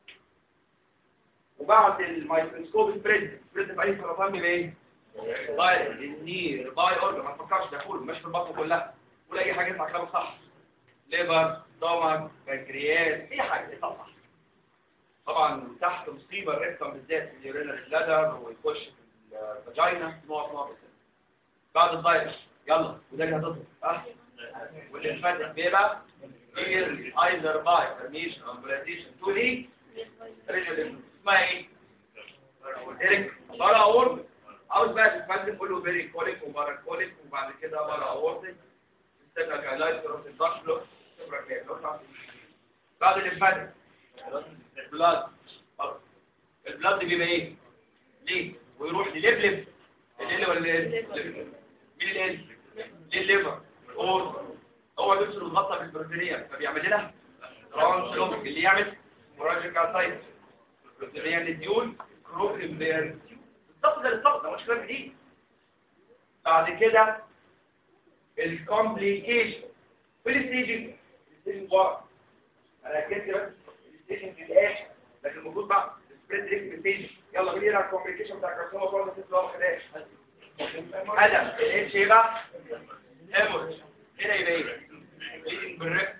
وبعد الميكروسكوب سبريد سبريد في اي سرطان بيبقى ايه؟ باي النير باي اورجن ما تفكرش ده كله مش في البطن كلها قول اي حاجه يطلع كلامك صح ليبر ستومك بنكرياس اي حاجه يطلع صح طبعا تحت مصيبه الريكتم بالذات اليورينال بلادر ويخش في الفاجينا نقط نقط بعد الدايت يلا وده اللي هتظهر اه واللي فاتح بيبقى اير ايزر باي برميشن امبلاتيشن تو لي ريجل اسمها ايه؟ ايريك بارا اورد عاوز بقى تتفلسف قول له فيري كوليك وبارا كوليك وبعد كده بارا اورد تستنى كالايت تروح الضغط له تبرك ايه بعد اللي فاتح البلاد البلاد بيبقى ايه؟ ليه؟ ويروح للبلب الليل ولا الليل؟ مين الليل؟ ليه الليفر؟ اور هو نفسه المغطى بالبروتينية فبيعمل لنا ترانسلوميك اللي يعمل مراجعة سايت البروتينية للديول كروكنبير ضغط زي الضغط ده مش كلام جديد بعد كده الكومبليكيشن في الستيجنج الستيجنج ورا انا كنت بس الستيجنج في الاخر لكن المفروض بقى سبريد ريسك ستيج يلا بينا على الكومبليكيشن بتاع الكارسينوما برضه في الصور خداش هدف الاتش ايه بقى هيموريج هنا يبقى ايه ليدنج بالريك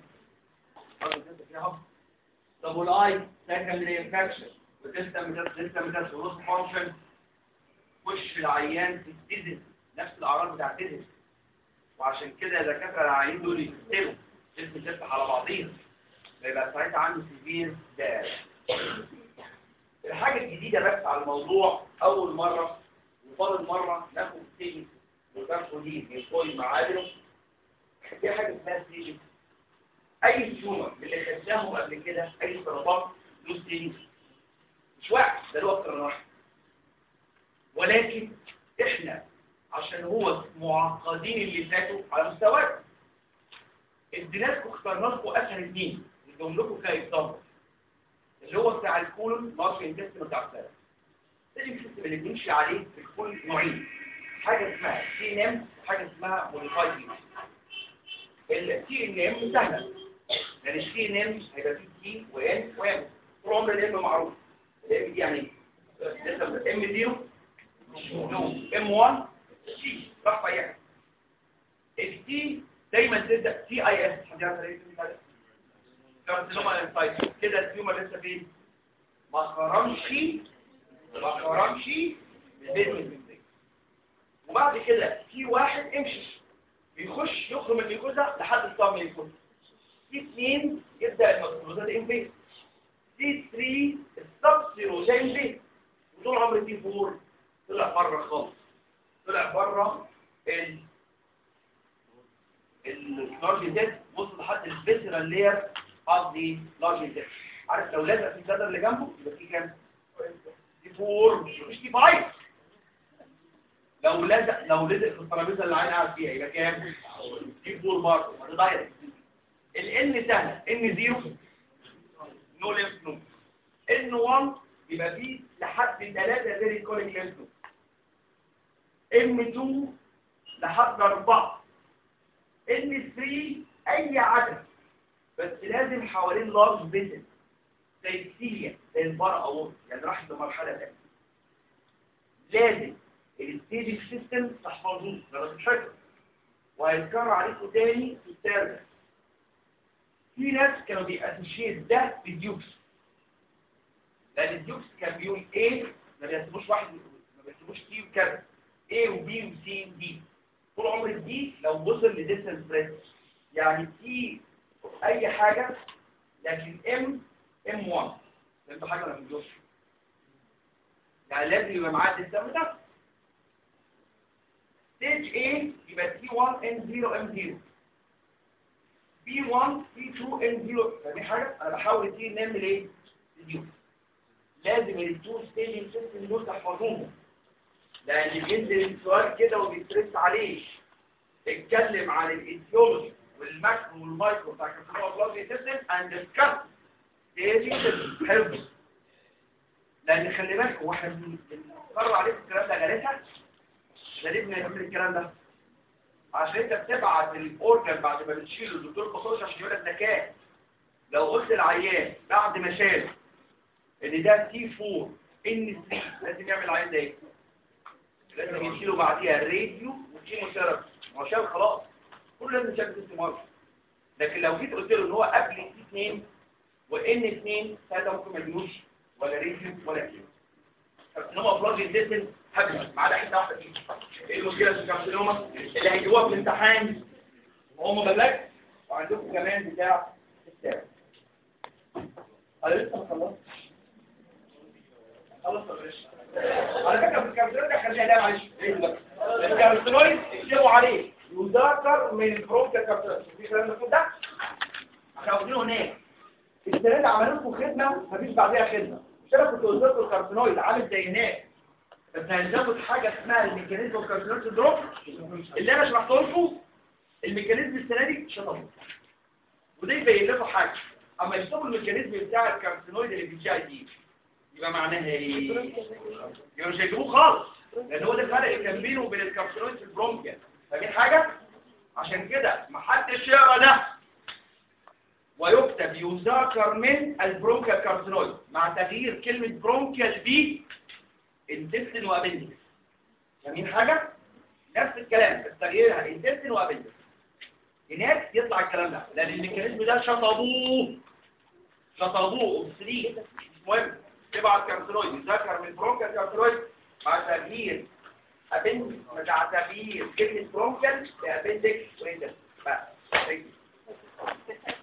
طب والاي سكندري انفكشن وتستا ميتاس تستا ميتاس ولوس فانكشن وش العيان تتزن نفس الاعراض بتاعت تتزن وعشان كده دكاتره العيانين دول يستلموا جسم تفتح على بعضيها فيبقى ساعتها عنده سيفير داش الحاجه الجديده بس على الموضوع اول مره وفضل مره ناخد تيجي وتاخد دي من كل معادنه في حاجه اسمها ستيجن اي تيومر من اللي خدناهم قبل كده اي سرطان له ستيجن مش واحد ده له اكتر من واحد ولكن احنا عشان هو معقدين اللي فاتوا على مستوانا اديناكم اخترنا لكم اسهل اثنين ندوم لكم كايزامبل اللي هو بتاع الكولون مارش انتستين بتاع السلام ده السيستم اللي بنمشي عليه في كل نوعين حاجه اسمها سي ان ام وحاجه اسمها موديفايد السي ان ام سهله لان السي ان ام هيبقى فيه تي وان وام طول عمر الام معروف الام دي يعني ايه ام 0 نو ام 1 سي راح في اي حاجه التي دايما تبدا تي اي اس حد يعرف ايه كارسينوما انسايت كده التيومر لسه فين ما خرمش ما خرمش من وبعد كده في واحد امشي بيخش يخرم الميكوزا لحد الصام الميكوزا في اثنين يبدا الميكوزا ده انفيس في 3 السب سيروزا انفيس وطول عمر في 4 طلع بره خالص طلع بره ال اللارج ديت وصل لحد الفيسرال لير قصدي لارج ديت عارف لو لازق في الجدر اللي جنبه يبقى في كام دي 4 مش دي 5 لو لزق لو لزق في الترابيزه اللي عين قاعد فيها يبقى كام دي 4 برضه ده دايركت الان سهله ان 0 نو ليمف نو ان 1 يبقى فيه لحد 3 فيري كوليك ليمف نو ام 2 لحد 4 ان 3 اي عدد بس لازم حوالين لارج بيتن زي السيليا زي البارا اورت يعني راح لمرحله ثانيه لازم الستيج سيستم تحفظوه لما تتفكر وهيتكرر عليكم تاني في الترجمه في ناس كانوا بيأسوشيت ده بالديوكس لان الديوكس كان بيقول ايه ما بيحسبوش واحد ما بيحسبوش تي وكذا A وبي وسي ودي طول عمر الدي لو وصل لديستنس بريس يعني تي اي حاجة لكن ام ام 1 فهمتوا حاجة ولا مش يعني لازم يبقى معاه الديستنس ده ستيج A يبقى تي 1 ام 0 ام 0 بي 1 بي 2 ام 0 فدي حاجة انا بحاول تي نعمل ايه؟ ريديوس لازم التو ستيج سيستم دول تحفظوهم لان بينزل السؤال كده وبيترس عليه اتكلم عن الايديولوجي والماكرو والمايكرو بتاع الكارسينوما سيستم اند ديسكاس ستيج حفظ لان خلي بالك هو احنا بنقرر عليك الكلام ده غلسه غالبا يعمل الكلام ده عشان انت بتبعت الاورجن بعد ما بتشيله الدكتور بصوش عشان يقول لك ذكاء لو قلت العيان بعد ما شال ان ده تي 4 ان 3 لازم يعمل العيان ده ايه لازم يشيله بعديها الراديو والكيموثيرابي ما هو شال خلاص كله لازم يشال ست مرات لكن لو جيت قلت له ان هو قبل تي 2 وان 2 ساعتها ممكن ما يجيبوش ولا راديو ولا كيمو كارسينوما بلاج الديسن هبل ما عدا حته واحده فيه ايه المشكله في الكارسينوما اللي هيجيبوها في الامتحان وهم بلاك وعندكم كمان بتاع السابع انا لسه ما خلصتش خلص يا باشا على فكره في الكارسينوما ده خليها ده معلش الكارسينويد اكتبوا عليه يذكر من البروكا كارسينوما في كلام مكتوب ده احنا واخدينه هناك السنه دي عملوا لكم خدمه مفيش بعديها خدمه مش انا كنت قلت لكم الكارسينويد عامل زي هناك بس هنزود حاجه اسمها الميكانيزم الكارسينويد سندروم اللي انا شرحته لكم الميكانيزم السنه دي شطبه وده يبين لكم حاجه اما يشتغل الميكانيزم بتاع الكارسينويد اللي في الجي اي دي يبقى معناها ايه يبقى مش هيجيبوه خالص لان هو ده الفرق اللي كان بينه وبين الكارسينويد في البرونكيال فاهمين حاجه عشان كده محدش يقرا ده ويكتب يذاكر من البرونكيال كارسينويد مع تغيير كلمه برونكيال دي انتستين وابندكس فاهمين حاجه نفس الكلام بس تغييرها انتستين وابندكس هناك يطلع الكلام ده لان الميكانيزم ده شطبوه شطبوه اوبسليت مش مهم تبعت كارسينويد يذاكر من برونكيال كارسينويد مع تغيير ابندكس مع تغيير كلمه برونكيال لابندكس وانتستين بس